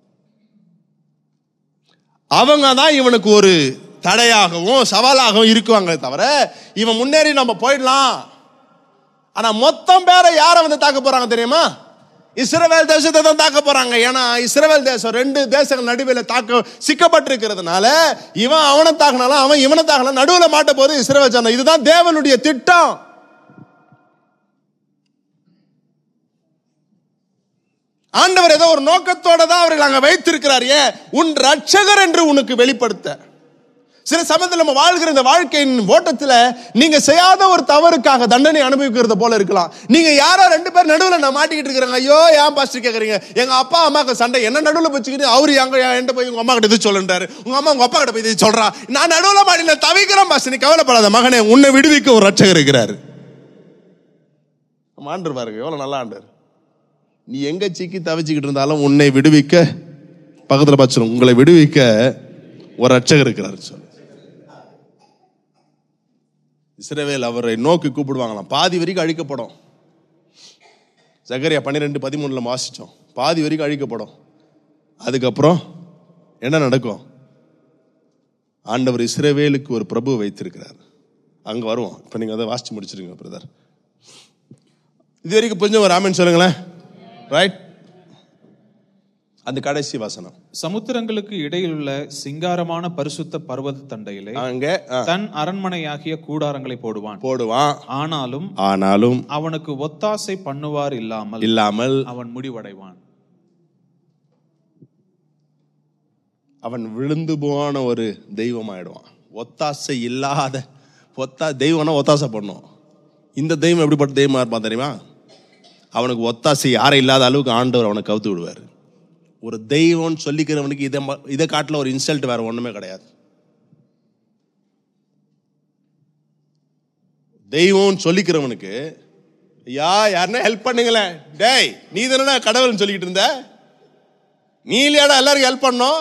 Speaker 1: அவங்க தான் இவனுக்கு ஒரு தடையாகவும் சவாலாகவும் இருக்குவாங்க தவிர இவன் முன்னேறி நம்ம போயிடலாம் ஆனா மொத்தம் பேரை யாரை வந்து தாக்க போறாங்க தெரியுமா இஸ்ரவேல் தேசத்தை தான் தாக்க போறாங்க ஏன்னா இஸ்ரவேல் தேசம் ரெண்டு தேசங்கள் நடுவில் தாக்க சிக்கப்பட்டிருக்கிறதுனால இவன் அவனை தாக்கினாலும் அவன் இவனை தாக்கலாம் நடுவில் மாட்ட போது இஸ்ரவேல் ஜனம் இதுதான் தேவனுடைய திட்டம் ஆண்டவர் ஏதோ ஒரு நோக்கத்தோட தான் அவர்கள் அங்க வைத்திருக்கிறார் ஏன் உன் ரட்சகர் என்று உனக்கு வெளிப்படுத்த சில சமயத்தில் நம்ம வாழ்கிற இந்த வாழ்க்கையின் ஓட்டத்துல நீங்க செய்யாத ஒரு தவறுக்காக தண்டனை அனுபவிக்கிறது போல இருக்கலாம் நீங்க யாரோ ரெண்டு பேர் நடுவில் நான் மாட்டிக்கிட்டு இருக்கிறாங்க ஐயோ ஏன் பாஸ்டர் கேக்குறீங்க எங்க அப்பா அம்மாக்கு சண்டை என்ன நடுவில் வச்சுக்கிட்டு அவரு எங்க என்கிட்ட போய் உங்க அம்மா கிட்ட இது சொல்லுன்றாரு உங்க அம்மா உங்க அப்பா கிட்ட போய் இது சொல்றா நான் நடுவில் மாட்டில தவிக்கிறேன் பாஸ்டர் நீ கவலைப்படாத மகனே உன்னை விடுவிக்க ஒரு ரட்சகர் இருக்கிறாரு நம்ம ஆண்டர் பாருங்க எவ்வளவு நல்லா ஆண்டர் நீ எங்க சிக்கி தவிச்சுக்கிட்டு இருந்தாலும் உன்னை விடுவிக்க பக்கத்துல பச்சிரும் உங்களை விடுவிக்க ஒரு ரட்சகர் இருக்கிறாரு சொல்லு இஸ்ரவேல் அவரை நோக்கி கூப்பிடுவாங்களாம் பாதி வரைக்கும் அழிக்கப்படும் சகரியா பன்னிரெண்டு பதிமூணுல வாசிச்சோம் பாதி வரைக்கும் அழிக்கப்படும் அதுக்கப்புறம் என்ன நடக்கும் ஆண்டவர் இஸ்ரவேலுக்கு ஒரு பிரபு வைத்திருக்கிறார் அங்க வருவோம் இப்ப நீங்க அதை வாசிச்சு முடிச்சிருங்க பிரதர் இது வரைக்கும் புரிஞ்ச ஒரு ஆமன் சொல்லுங்களேன் ரைட் அந்த கடைசி வசனம்
Speaker 2: சமுத்திரங்களுக்கு இடையிலுள்ள சிங்காரமான பரிசுத்த பர்வத தண்டையிலே
Speaker 1: அங்க ஆ,
Speaker 2: தன் அரண்மனையாகிய கூடாரங்களை போடுவான்
Speaker 1: போடுவான்
Speaker 2: ஆனாலும்
Speaker 1: ஆனாலும்
Speaker 2: அவனுக்கு ஒத்தாசை பண்ணுவார் இல்லாமல்
Speaker 1: இல்லாமல்
Speaker 2: அவன் முடிவடைவான்
Speaker 1: அவன் விழுந்து போன ஒரு தெய்வம் ஆயிடுவான் ஒத்தாசை இல்லாத ஒத்தா தெய்வம்னா ஒத்தாசை பண்ணும் இந்த தெய்வம் எப்படிப்பட்ட தெய்வமா இருப்பான் தெரியுமா அவனுக்கு ஒத்தாசை யாரும் இல்லாத அளவுக்கு ஆண்டவர் அவனை கவுத்து விடுவார் ஒரு தெய்வம்னு சொல்லிக்கிறவனுக்கு இதை ம- இதை காட்டில ஒரு இன்சல்ட் வேற ஒண்ணுமே கிடையாது தெய்வம்னு சொல்லிக்கிறவனுக்கு ஐயா யாருன்னா ஹெல்ப் பண்ணுங்களேன் டேய் நீ தானடா கடவுள்னு சொல்லிக்கிட்டு இருந்த நீ இல்லையாடா எல்லாருக்கும் ஹெல்ப் பண்ணோம்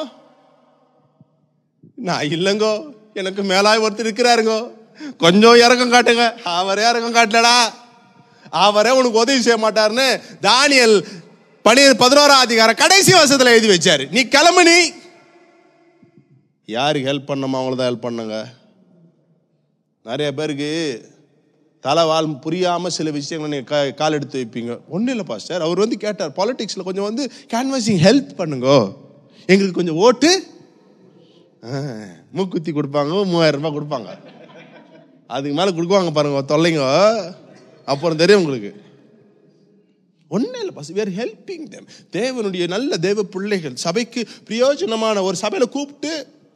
Speaker 1: நான் இல்லைங்கோ எனக்கு மேலாய் ஒருத்தர் இருக்கிறாருங்கோ கொஞ்சம் இறக்கம் காட்டுங்க அவரே இறக்கம் காட்டலடா அவரே உனக்கு உதவி செய்ய மாட்டாருன்னு தானியல் பனி பதினோராம் அதிகாரம் கடைசி வருஷத்துல எழுதி வச்சாரு நீ கிளம்பு நீ யாருக்கு ஹெல்ப் பண்ணணுமோ அவங்கள தான் ஹெல்ப் பண்ணுங்க நிறைய பேருக்கு தலைவால் புரியாம சில விஷயங்களை நீங்க கா- கால் எடுத்து வைப்பீங்க ஒன்றும் இல்லை பாஸ்டர் அவர் வந்து கேட்டார் பாலிடிக்ஸ்ல கொஞ்சம் வந்து கேன்வாசிங் ஹெல்ப் பண்ணுங்க எங்களுக்கு கொஞ்சம் ஓட்டு ஆ, மூக்குத்தி கொடுப்பாங்க மூவாயிரம் ரூபாய் கொடுப்பாங்க அதுக்கு மேல கொடுக்குவாங்க பாருங்க தொல்லைங்க அப்புறம் தெரியும் உங்களுக்கு ஒன்றும் இல்லை பஸ் வேர் ஹெல்பிங் தேம் தேவனுடைய நல்ல தேவ பிள்ளைகள் சபைக்கு பிரயோஜனமான ஒரு சபையில கூப்பிட்டு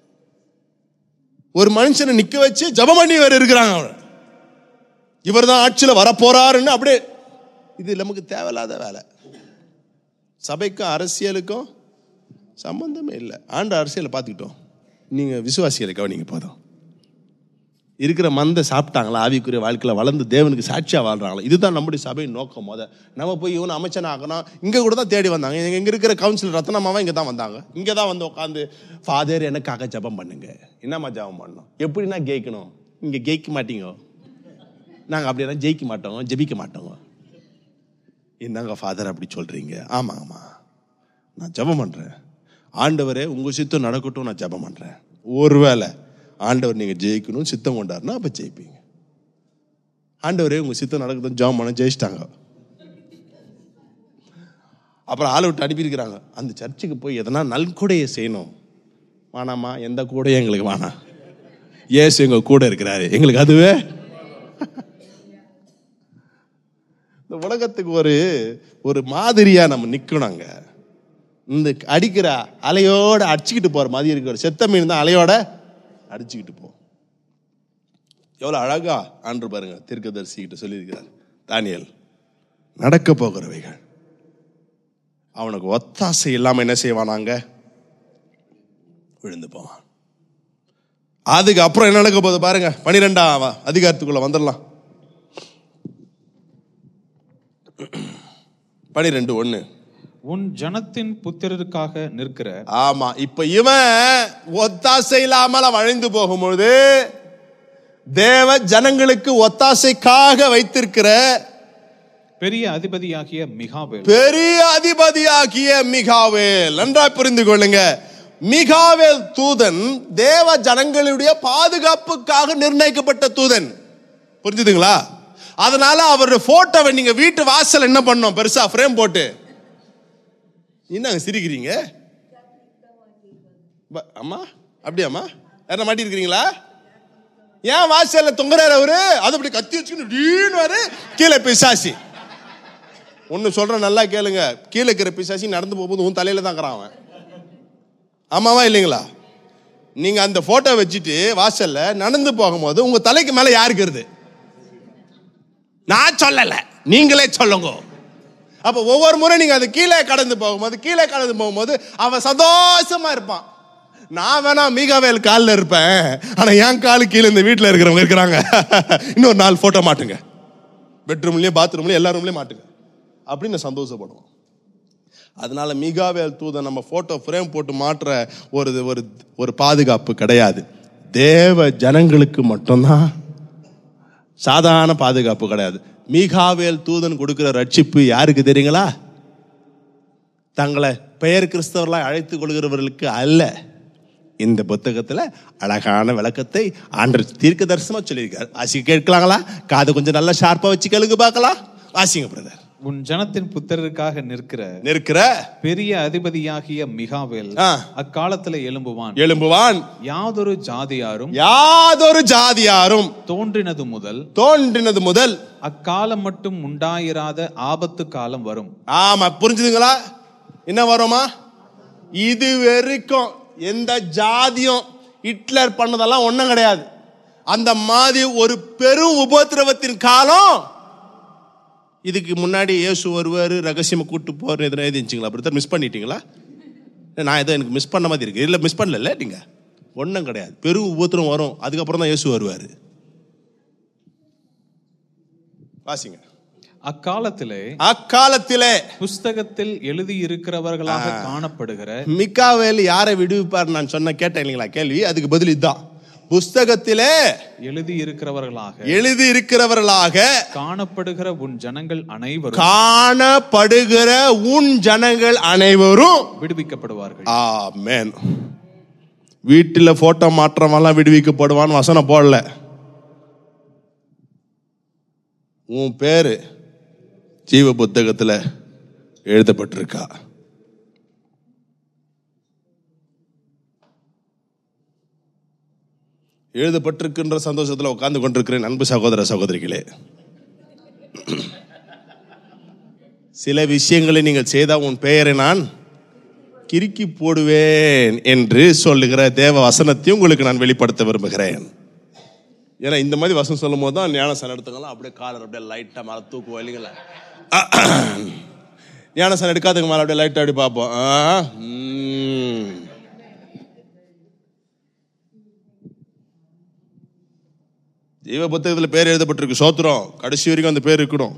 Speaker 1: ஒரு மனுஷனை நிக்க வச்சு ஜெபம் பண்ணி வேற இருக்கிறாங்க அவன் இவர் தான் ஆட்சியில் வரப்போறாருன்னு அப்படியே இது நமக்கு தேவையில்லாத வேலை சபைக்கும் அரசியலுக்கும் சம்பந்தமே இல்லை ஆண்டு அரசியலை பார்த்துக்கிட்டோம் நீங்க விசுவாசிகளை கவனிங்க போதும் இருக்கிற மந்தை சாப்பிட்டாங்களா ஆவிக்குரிய வாழ்க்கையில் வளர்ந்து தேவனுக்கு சாட்சியாக வாழ்றாங்களா இதுதான் நம்முடைய சபையின் நோக்கம் முத நம்ம போய் இவனை அமைச்சன் ஆகணும் இங்கே கூட தான் தேடி வந்தாங்க இங்க- இங்க இருக்கிற கவுன்சிலர் ரத்னமாவா இங்கே தான் வந்தாங்க இங்கே தான் வந்து உட்காந்து ஃபாதர் எனக்காக ஜெபம் பண்ணுங்க என்னம்மா ஜெபம் பண்ணணும் எப்படின்னா ஜெயிக்கணும் இங்கே ஜெயிக்க மாட்டீங்க நாங்கள் அப்படியெல்லாம் ஜெயிக்க மாட்டோம் ஜெபிக்க மாட்டோங்க என்னங்க ஃபாதர் அப்படி சொல்றீங்க ஆமா ஆமா நான் ஜெபம் பண்றேன் ஆண்டவரே உங்க சித்தம் நடக்கட்டும் நான் ஜெபம் பண்றேன் ஒருவேளை ஆண்டவர் நீங்க ஜெயிக்கணும் சித்தம் கொண்டாருன்னா அப்ப ஜெயிப்பீங்க ஆண்டவரே உங்க சித்தம் நடக்கட்டும் ஜெபம் பண்ண ஜெயிச்சிட்டாங்க அப்புறம் ஆளை விட்டு அனுப்பியிருக்கிறாங்க அந்த சர்ச்சுக்கு போய் எதனா நல்கொடையை செய்யணும் வேணாமா எந்த கூடையும் எங்களுக்கு வேணாம் ஏசு எங்க கூட இருக்கிறாரு எங்களுக்கு அதுவே இந்த உலகத்துக்கு ஒரு ஒரு மாதிரியா நம்ம நிக்கணுங்க இந்த அடிக்கிற அலையோட அடிச்சுக்கிட்டு போற மாதிரி இருக்கிற செத்த மீன் தான் அலையோட அடிச்சுக்கிட்டு போ எவ்வளவு அழகா ஆண்டு பாருங்க தீர்க்கதரிசி கிட்ட சொல்லியிருக்கிறார் தானியல் நடக்க போகிறவைகள் அவனுக்கு ஒத்தாசை இல்லாம என்ன செய்வானாங்க விழுந்து போவான் அதுக்கு அப்புறம் என்ன நடக்க போகுது பாருங்க பனிரெண்டாம் அதிகாரத்துக்குள்ள வந்துடலாம் பனிரெண்டு ஒண்ணு
Speaker 2: உன் ஜனத்தின் புத்திரருக்காக நிற்கிற
Speaker 1: ஆமா இப்ப இவன் ஒத்தாசை இல்லாமல் வழிந்து போகும்பொழுது தேவ ஜனங்களுக்கு ஒத்தாசைக்காக வைத்திருக்கிற
Speaker 2: பெரிய அதிபதியாகிய மிகாவேல்
Speaker 1: பெரிய அதிபதியாகிய மிகாவேல் நன்றாய் புரிந்து கொள்ளுங்க மிகாவேல் தூதன் தேவ ஜனங்களுடைய பாதுகாப்புக்காக நிர்ணயிக்கப்பட்ட தூதன் புரிஞ்சுதுங்களா அதனால அவருடைய போட்டோவை நீங்க வீட்டு வாசல் என்ன பண்ணோம் பெருசா ஃப்ரேம் போட்டு என்னங்க சிரிக்கிறீங்க ப- அம்மா அப்படியாம்மா யாரா மாட்டிருக்கிறீங்களா ஏன் வாசல்ல தொங்குறாரு அவரு அது அப்படி கத்தி வச்சுக்கிட்டு டீன்னு கீழே பிசாசி ஒன்னு சொல்றேன் நல்லா கேளுங்க கீழே இருக்கிற பிசாசி நடந்து போகும்போது உன் தலையில தான் இருக்கிறான் அவன் ஆமாவா இல்லைங்களா நீங்க அந்த போட்டோ வச்சுட்டு வாசல்ல நடந்து போகும்போது உங்க தலைக்கு மேல யாருக்கு வருது நான் சொல்லல நீங்களே சொல்லுங்க அப்ப ஒவ்வொரு முறை நீங்க அது கீழே கடந்து போகும்போது கீழே கடந்து போகும்போது அவன் சந்தோஷமா இருப்பான் நான் வேணா மீகாவேல் காலில் இருப்பேன் ஆனா என் காலு கீழே இந்த வீட்டில் இருக்கிறவங்க இருக்கிறாங்க இன்னொரு நாலு போட்டோ மாட்டுங்க பெட்ரூம்லயும் பாத்ரூம்லயும் எல்லா ரூம்லயும் மாட்டுங்க அப்படின்னு சந்தோஷப்படுவோம் அதனால மிகாவேல் தூதன் நம்ம போட்டோ ஃப்ரேம் போட்டு மாற்ற ஒரு ஒரு ஒரு பாதுகாப்பு கிடையாது தேவ ஜனங்களுக்கு மட்டும்தான் சாதாரண பாதுகாப்பு கிடையாது மீகாவேல் தூதன் கொடுக்கிற ரட்சிப்பு யாருக்கு தெரியுங்களா தங்களை பெயர் கிறிஸ்தவர்களாய் அழைத்துக் கொள்கிறவர்களுக்கு அல்ல இந்த புத்தகத்துல அழகான விளக்கத்தை ஆண்டர் தீர்க்க தரிசனமா சொல்லியிருக்காரு வாசிக்க கேட்கலாங்களா காது கொஞ்சம் நல்லா ஷார்ப்பா வச்சு கேளுங்க பார்க்கலாம் வாசிங்க பிரதர்
Speaker 2: உன் ஜனத்தின் புத்திரருக்காக நிற்கிற
Speaker 1: நிற்கிற
Speaker 2: பெரிய அதிபதியாகிய மிகாவேல்
Speaker 1: ஆ.
Speaker 2: அக்காலத்துல எழும்புவான்
Speaker 1: எழும்புவான்
Speaker 2: யாதொரு ஜாதியாரும்
Speaker 1: யாதொரு ஜாதியாரும்
Speaker 2: தோன்றினது முதல்
Speaker 1: தோன்றினது முதல்
Speaker 2: அக்காலம் மட்டும் உண்டாயிராத ஆபத்து காலம் வரும்
Speaker 1: ஆமா புரிஞ்சுதுங்களா என்ன வருமா இது வரைக்கும் எந்த ஜாதியும் ஹிட்லர் பண்ணதெல்லாம் ஒண்ணும் கிடையாது அந்த மாதிரி ஒரு பெரும் உபத்திரவத்தின் காலம் இதுக்கு முன்னாடி இயேசு வருவாரு ரகசியமா கூட்டு போற எதுனா எழுதிச்சிங்களா பிரதர் மிஸ் பண்ணிட்டீங்களா இல்ல, நான் ஏதோ எனக்கு மிஸ் பண்ண மாதிரி இருக்கு இல்ல மிஸ் பண்ணல நீங்க ஒண்ணும் கிடையாது பெரும் உபத்திரம் வரும் அதுக்கப்புறம் தான் இயேசு வருவாரு வாசிங்க
Speaker 2: அக்காலத்திலே
Speaker 1: அக்காலத்திலே
Speaker 2: புஸ்தகத்தில் எழுதியிருக்கிறவர்களாக காணப்படுகிற
Speaker 1: மிக்காவேல் யாரை விடுவிப்பார் நான் சொன்ன கேட்டேன் இல்லைங்களா கேள்வி அதுக்கு பதில் இதுதான் புஸ்தகத்திலே
Speaker 2: எழுதியிருக்கிறவர்களாக
Speaker 1: எழுதி இருக்கிறவர்களாக
Speaker 2: காணப்படுகிற உன் ஜனங்கள் அனைவரும்
Speaker 1: காணப்படுகிற உன் ஜனங்கள் அனைவரும்
Speaker 2: விடுவிக்கப்படுவார்கள்
Speaker 1: ஆமென் வீட்டில் போட்டோ மாற்றமெல்லாம் விடுவிக்கப்படுவான்னு வசனம் போடல உன் பேரு ஜீவ புத்தகத்துல எழுதப்பட்டிருக்கா எழுதப்பட்டிருக்கின்ற சந்தோஷத்துல உட்கார்ந்து கொண்டிருக்கிறேன் அன்பு சகோதர சகோதரிகளே சில விஷயங்களை நீங்கள் செய்தால் உன் பெயரை நான் கிறுக்கி போடுவேன் என்று சொல்லுகிற தேவ வசனத்தையும் உங்களுக்கு நான் வெளிப்படுத்த விரும்புகிறேன் ஏன்னா இந்த மாதிரி வசனம் சொல்லும் போது தான் ஞானசனம் எடுத்துக்கலாம் அப்படியே காலர் அப்படியே லைட்டாக மேலே தூக்குவோம் இல்லைங்களா ஞானசனம் எடுக்காதுங்க மேலே அப்படியே லைட்டாக அப்படி பார்ப்போம் ஆ, ம். ஜீவ புத்தகத்தில் பேர் எழுதப்பட்டிருக்கு சோத்திரம் கடைசி வரைக்கும் அந்த பேர் இருக்கணும்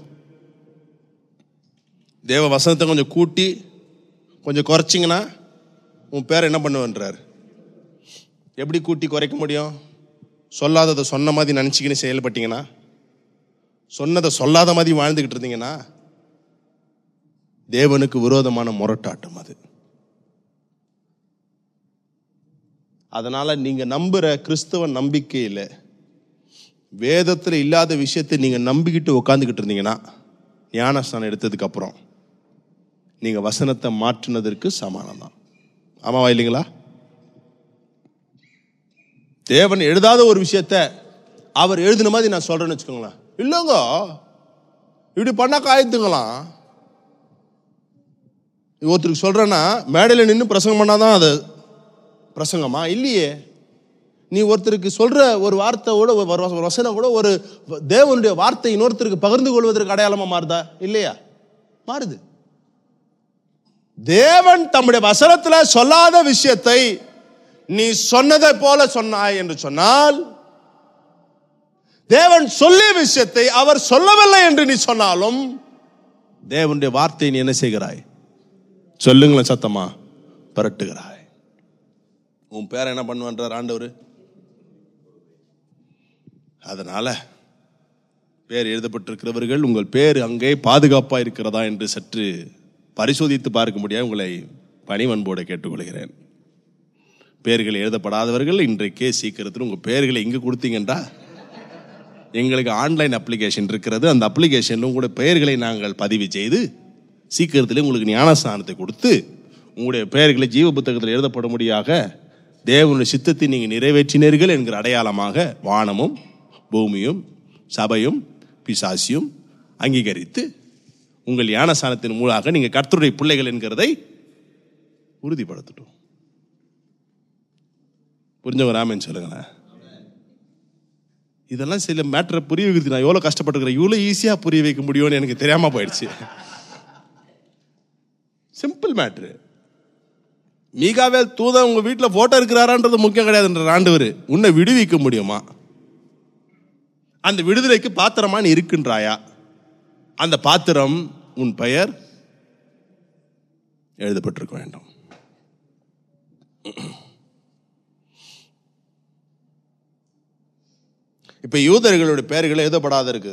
Speaker 1: தேவ வசனத்தை கொஞ்சம் கூட்டி கொஞ்சம் குறைச்சிங்கன்னா உன் பேர் என்ன பண்ணுவேன்றார் எப்படி கூட்டி குறைக்க முடியும் சொல்லாததை சொன்ன மாதிரி நினச்சிக்கின்னு செயல்பட்டீங்கன்னா சொன்னதை சொல்லாத மாதிரி வாழ்ந்துக்கிட்டு இருந்தீங்கன்னா தேவனுக்கு விரோதமான முரட்டாட்டம் அது அதனால நீங்க நம்புற கிறிஸ்தவ நம்பிக்கையில் வேதத்தில் இல்லாத விஷயத்தை நீங்க நம்பிக்கிட்டு உட்காந்துக்கிட்டு இருந்தீங்கன்னா ஞானஸ்தானம் எடுத்ததுக்கு அப்புறம் நீங்க வசனத்தை மாற்றினதற்கு சமானம் தான் ஆமாவா இல்லைங்களா தேவன் எழுதாத ஒரு விஷயத்த அவர் எழுதின மாதிரி நான் சொல்றேன்னு வச்சுக்கோங்களேன் இல்லைங்க இப்படி பண்ணா காயத்துங்களாம் ஒருத்தருக்கு சொல்றேன்னா மேடையில் நின்று பிரசங்கம் பண்ணாதான் அது பிரசங்கமா இல்லையே நீ ஒருத்தருக்கு சொல்ற ஒரு வார்த்தையோட ஒரு வ- ஒரு வசனம் கூட ஒரு தேவனுடைய வார்த்தை இன்னொருத்தருக்கு பகிர்ந்து கொள்வதற்கு அடையாளமா மாறுதா இல்லையா மாறுது தேவன் தம்முடைய வசனத்துல சொல்லாத விஷயத்தை நீ சொன்னதை போல சொன்னாய் என்று சொன்னால் தேவன் சொல்லிய விஷயத்தை அவர் சொல்லவில்லை என்று நீ சொன்னாலும் தேவனுடைய வார்த்தையை நீ என்ன செய்கிறாய் சொல்லுங்களேன் சத்தமா பரட்டுகிறாய் உன் பேர் என்ன பண்ணுவான்றார் ஆண்டவர் அதனால பேர் எழுதப்பட்டிருக்கிறவர்கள் உங்கள் பேர் அங்கே பாதுகாப்பா இருக்கிறதா என்று சற்று பரிசோதித்து பார்க்க முடியாது உங்களை பணிவன்போடு கேட்டுக்கொள்கிறேன் பேர்கள் எழுதப்படாதவர்கள் இன்றைக்கே சீக்கிரத்தில் உங்கள் பேர்களை இங்கே கொடுத்தீங்கன்றா எங்களுக்கு ஆன்லைன் அப்ளிகேஷன் இருக்கிறது அந்த அப்ளிகேஷனில் உங்களுடைய பெயர்களை நாங்கள் பதிவு செய்து சீக்கிரத்தில் உங்களுக்கு ஞானஸ்தானத்தை கொடுத்து உங்களுடைய பெயர்களை ஜீவ புத்தகத்தில் எழுதப்படும்படியாக தேவனுடைய சித்தத்தை நீங்கள் நிறைவேற்றினீர்கள் என்கிற அடையாளமாக வானமும் பூமியும் சபையும் பிசாசியும் அங்கீகரித்து உங்கள் ஞானஸ்தானத்தின் மூலமாக நீங்கள் கர்த்தருடைய பிள்ளைகள் என்கிறதை உறுதிப்படுத்தட்டும் புரிஞ்சவங்க ராமன் சொல்லுங்களேன் இதெல்லாம் சில மேட்டரை புரிய வைக்கிறது நான் எவ்வளோ கஷ்டப்பட்டுருக்கிறேன் இவ்வளோ ஈஸியாக புரிய வைக்க முடியும்னு எனக்கு தெரியாமல் போயிடுச்சு சிம்பிள் மேட்ரு மீகாவேல் தூதன் உங்க வீட்டில் போட்டோ இருக்கிறாரான்றது முக்கியம் கிடையாதுன்ற ஆண்டவர் உன்னை விடுவிக்க முடியுமா அந்த விடுதலைக்கு பாத்திரமா நீ இருக்கின்றாயா அந்த பாத்திரம் உன் பெயர் எழுதப்பட்டிருக்க வேண்டும் இப்ப யூதர்களுடைய பெயர்கள் எழுதப்படாத இருக்கு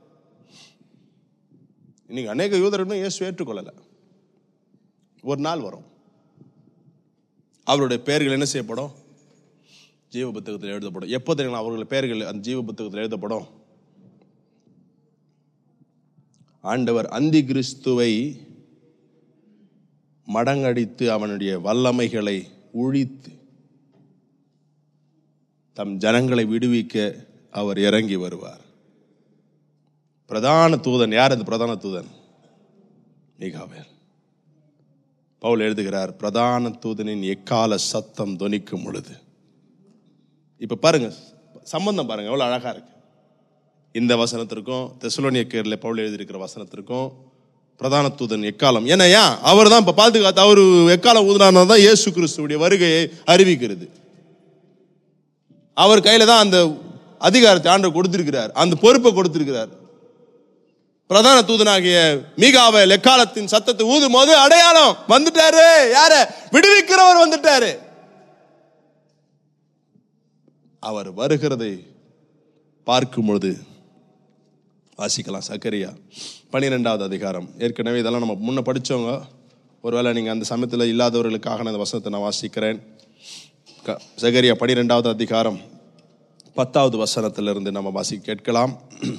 Speaker 1: இன்னைக்கு அநேக யூதர்களும் இயேசு ஏற்றுக்கொள்ளல ஒரு நாள் வரும் அவருடைய பெயர்கள் என்ன செய்யப்படும் ஜீவ புத்தகத்தில் எழுதப்படும் எப்போ தெரியுங்களா அவர்களுடைய பெயர்கள் அந்த ஜீவ புத்தகத்தில் எழுதப்படும் ஆண்டவர் அந்தி கிறிஸ்துவை மடங்கடித்து அவனுடைய வல்லமைகளை ஒழித்து தம் ஜனங்களை விடுவிக்க அவர் இறங்கி வருவார் பிரதான தூதன் யார் அந்த பிரதான தூதன் மிகாவேல் பவுல் எழுதுகிறார் பிரதான தூதனின் எக்கால சத்தம் தொனிக்கும் பொழுது இப்ப பாருங்க சம்பந்தம் பாருங்க எவ்வளவு அழகா இருக்கு இந்த வசனத்திற்கும் தெசலோனியக்கரில் பவுல் எழுதியிருக்கிற வசனத்திற்கும் பிரதான தூதன் எக்காலம் ஏன்னா ஏன் அவர் தான் இப்ப பாதுகாத்து அவர் எக்காலம் ஊதுனார் தான் இயேசு கிறிஸ்துவுடைய வருகையை அறிவிக்கிறது அவர் கையில தான் அந்த அதிகாரத்தை ஆண்டவர் கொடுத்திருக்கிறார் அந்த பொறுப்பை கொடுத்திருக்கிறார் பிரதான தூதனாகிய மீகாவல் எக்காலத்தின் சத்தத்தை ஊதும் போது அடையாளம் வந்துட்டாரு யார விடுவிக்கிறவர் வந்துட்டாரு அவர் வருகிறதை பார்க்கும் பொழுது வாசிக்கலாம் சக்கரியா பன்னிரெண்டாவது அதிகாரம் ஏற்கனவே இதெல்லாம் நம்ம முன்ன படிச்சவங்க ஒருவேளை நீங்க அந்த சமயத்தில் இல்லாதவர்களுக்காக நான் இந்த வசனத்தை நான் வாசிக்கிறேன் க- சகரியா பன்னிரெண்டாவது அதிகாரம் பத்தாவது வசனத்திலிருந்து நம்ம வாசி கேட்கலாம்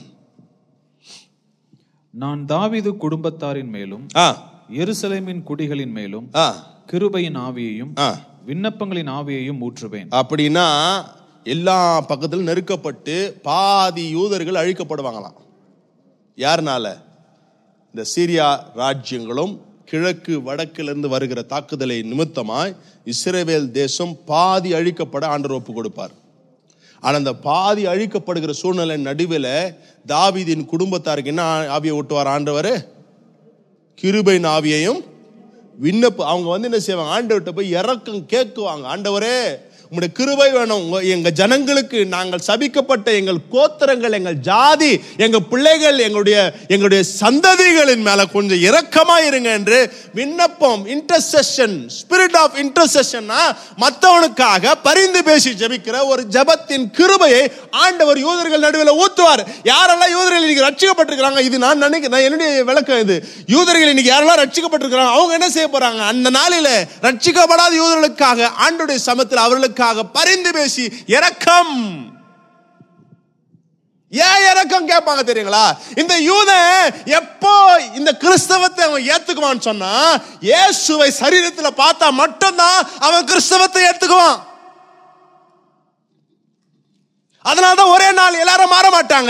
Speaker 2: நான் தாவீது குடும்பத்தாரின் மேலும்
Speaker 1: ஆ
Speaker 2: எருசலேமின் குடிகளின் மேலும்
Speaker 1: ஆ
Speaker 2: கிருபையின் ஆவியையும்
Speaker 1: ஆ
Speaker 2: விண்ணப்பங்களின் ஆவியையும் ஊற்றுவேன்
Speaker 1: அப்படின்னா எல்லா பக்கத்திலும் நெருக்கப்பட்டு பாதி யூதர்கள் அழிக்கப்படுவாங்களாம் யாருனால இந்த சீரியா ராஜ்யங்களும் கிழக்கு வடக்கிலிருந்து வருகிற தாக்குதலை நிமித்தமாய் இஸ்ரேவேல் தேசம் பாதி அழிக்கப்பட ஆண்டவர் ஒப்பு கொடுப்பார் ஆனா அந்த பாதி அழிக்கப்படுகிற சூழ்நிலை நடுவில் தாவீதின் குடும்பத்தாருக்கு என்ன ஆவியை ஓட்டுவார் ஆண்டவர் கிருபையின் ஆவியையும் விண்ணப்ப அவங்க வந்து என்ன செய்வாங்க ஆண்டவர்கிட்ட போய் இறக்கம் கேட்குவாங்க ஆண்டவரே உங்களுடைய கிருபை வேணும் உங்க எங்க ஜனங்களுக்கு நாங்கள் சபிக்கப்பட்ட எங்கள் கோத்திரங்கள் எங்கள் ஜாதி எங்க பிள்ளைகள் எங்களுடைய எங்களுடைய சந்ததிகளின் மேல கொஞ்சம் இரக்கமா இருங்க என்று விண்ணப்பம் இன்டர்செஷன் ஸ்பிரிட் ஆஃப் இன்டர்செஷன்னா மற்றவனுக்காக பரிந்து பேசி ஜெபிக்கிற ஒரு ஜெபத்தின் கிருபையை ஆண்டவர் யூதர்கள் நடுவில் ஊத்துவார் யாரெல்லாம் யூதர்கள் இன்னைக்கு ரட்சிக்கப்பட்டிருக்கிறாங்க இது நான் நினைக்கிறேன் என்னுடைய விளக்கம் இது யூதர்கள் இன்னைக்கு யாரெல்லாம் ரட்சிக்கப்பட்டிருக்கிறாங்க அவங்க என்ன செய்ய போறாங்க அந்த நாளில ரட்சிக்கப்படாத யூதர்களுக்காக ஆண்டுடைய சமத்தில் அவர்களுக்காக பரிந்து பேசி இரக்கம் ஏன் இறக்கம் கேட்பாங்க தெரியுங்களா இந்த யூதன் எப்போ இந்த கிறிஸ்தவத்தை அவன் ஏத்துக்குவான்னு சொன்னா இயேசுவை சரீரத்துல பார்த்தா மட்டும்தான் அவன் கிறிஸ்தவத்தை ஏத்துக்குவான் அதனாலதான் ஒரே நாள் எல்லாரும் மாற மாட்டாங்க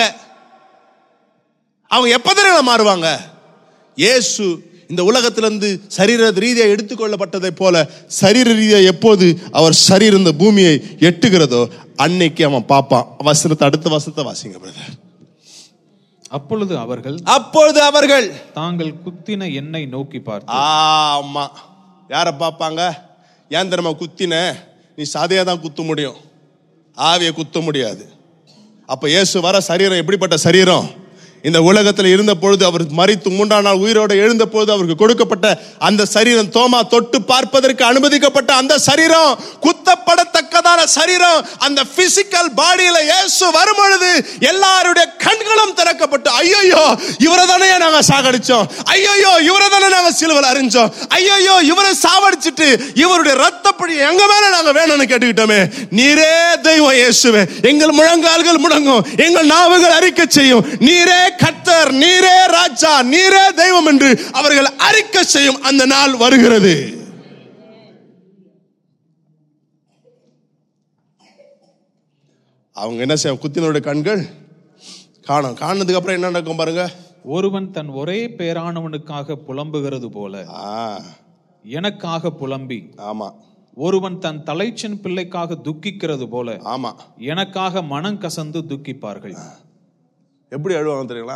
Speaker 1: அவங்க எப்ப தெரியுங்களா மாறுவாங்க இயேசு இந்த உலகத்திலிருந்து சரீர ரீதியா எடுத்துக்கொள்ளப்பட்டதை போல சரீர ரீதியா எப்போது அவர் சரீரம் இந்த பூமியை எட்டுகிறதோ அன்னைக்கு அவன் பார்ப்பான் வசனத்தை அடுத்த வசனத்தை வாசிங்க பிரதர்
Speaker 2: அப்பொழுது அவர்கள்
Speaker 1: அப்பொழுது அவர்கள்
Speaker 2: தாங்கள் குத்தின எண்ணெய் நோக்கி பார்த்து
Speaker 1: ஆமா யார பார்ப்பாங்க ஏன் தெரியுமா குத்தின நீ சாதையா தான் குத்த முடியும் ஆவியை குத்த முடியாது அப்ப இயேசு வர சரீரம் எப்படிப்பட்ட சரீரம் இந்த உலகத்தில் இருந்த பொழுது அவர் மறித்து மூன்றாம் நாள் உயிரோடு எழுந்த பொழுது அவருக்கு கொடுக்கப்பட்ட அந்த சரீரம் தோமா தொட்டு பார்ப்பதற்கு அனுமதிக்கப்பட்ட அந்த சரீரம் குத்தப்படத்தக்கதான சரீரம் அந்த பிசிக்கல் பாடியில இயேசு வரும் பொழுது எல்லாருடைய கண்களும் திறக்கப்பட்டு ஐயோ இவரை தானே நாங்க சாகடிச்சோம் ஐயோ இவரை தானே நாங்க சிலுவையில் அறிஞ்சோம் ஐயோ இவரை சாவடிச்சிட்டு இவருடைய ரத்தப்படி எங்க மேல நாங்க வேணும்னு கேட்டுக்கிட்டோமே நீரே தெய்வம் இயேசுவே எங்கள் முழங்கால்கள் முடங்கும் எங்கள் நாவுகள் அறிக்கை செய்யும் நீரே கர்த்தர் நீரே ராஜா நீரே தெய்வம் என்று அவர்கள் அறிக்கை செய்யும் அந்த நாள் வருகிறது அவங்க என்ன செய்ய குத்தினருடைய கண்கள் காணும் காணதுக்கு அப்புறம் என்ன நடக்கும் பாருங்க
Speaker 2: ஒருவன் தன் ஒரே பேரானவனுக்காக புலம்புகிறது போல
Speaker 1: ஆ,
Speaker 2: எனக்காக புலம்பி
Speaker 1: ஆமா
Speaker 2: ஒருவன் தன் தலைச்சன் பிள்ளைக்காக துக்கிக்கிறது போல
Speaker 1: ஆமா
Speaker 2: எனக்காக மனம் கசந்து துக்கிப்பார்கள்
Speaker 1: எப்படி அழுவாங்க தெரியுங்களா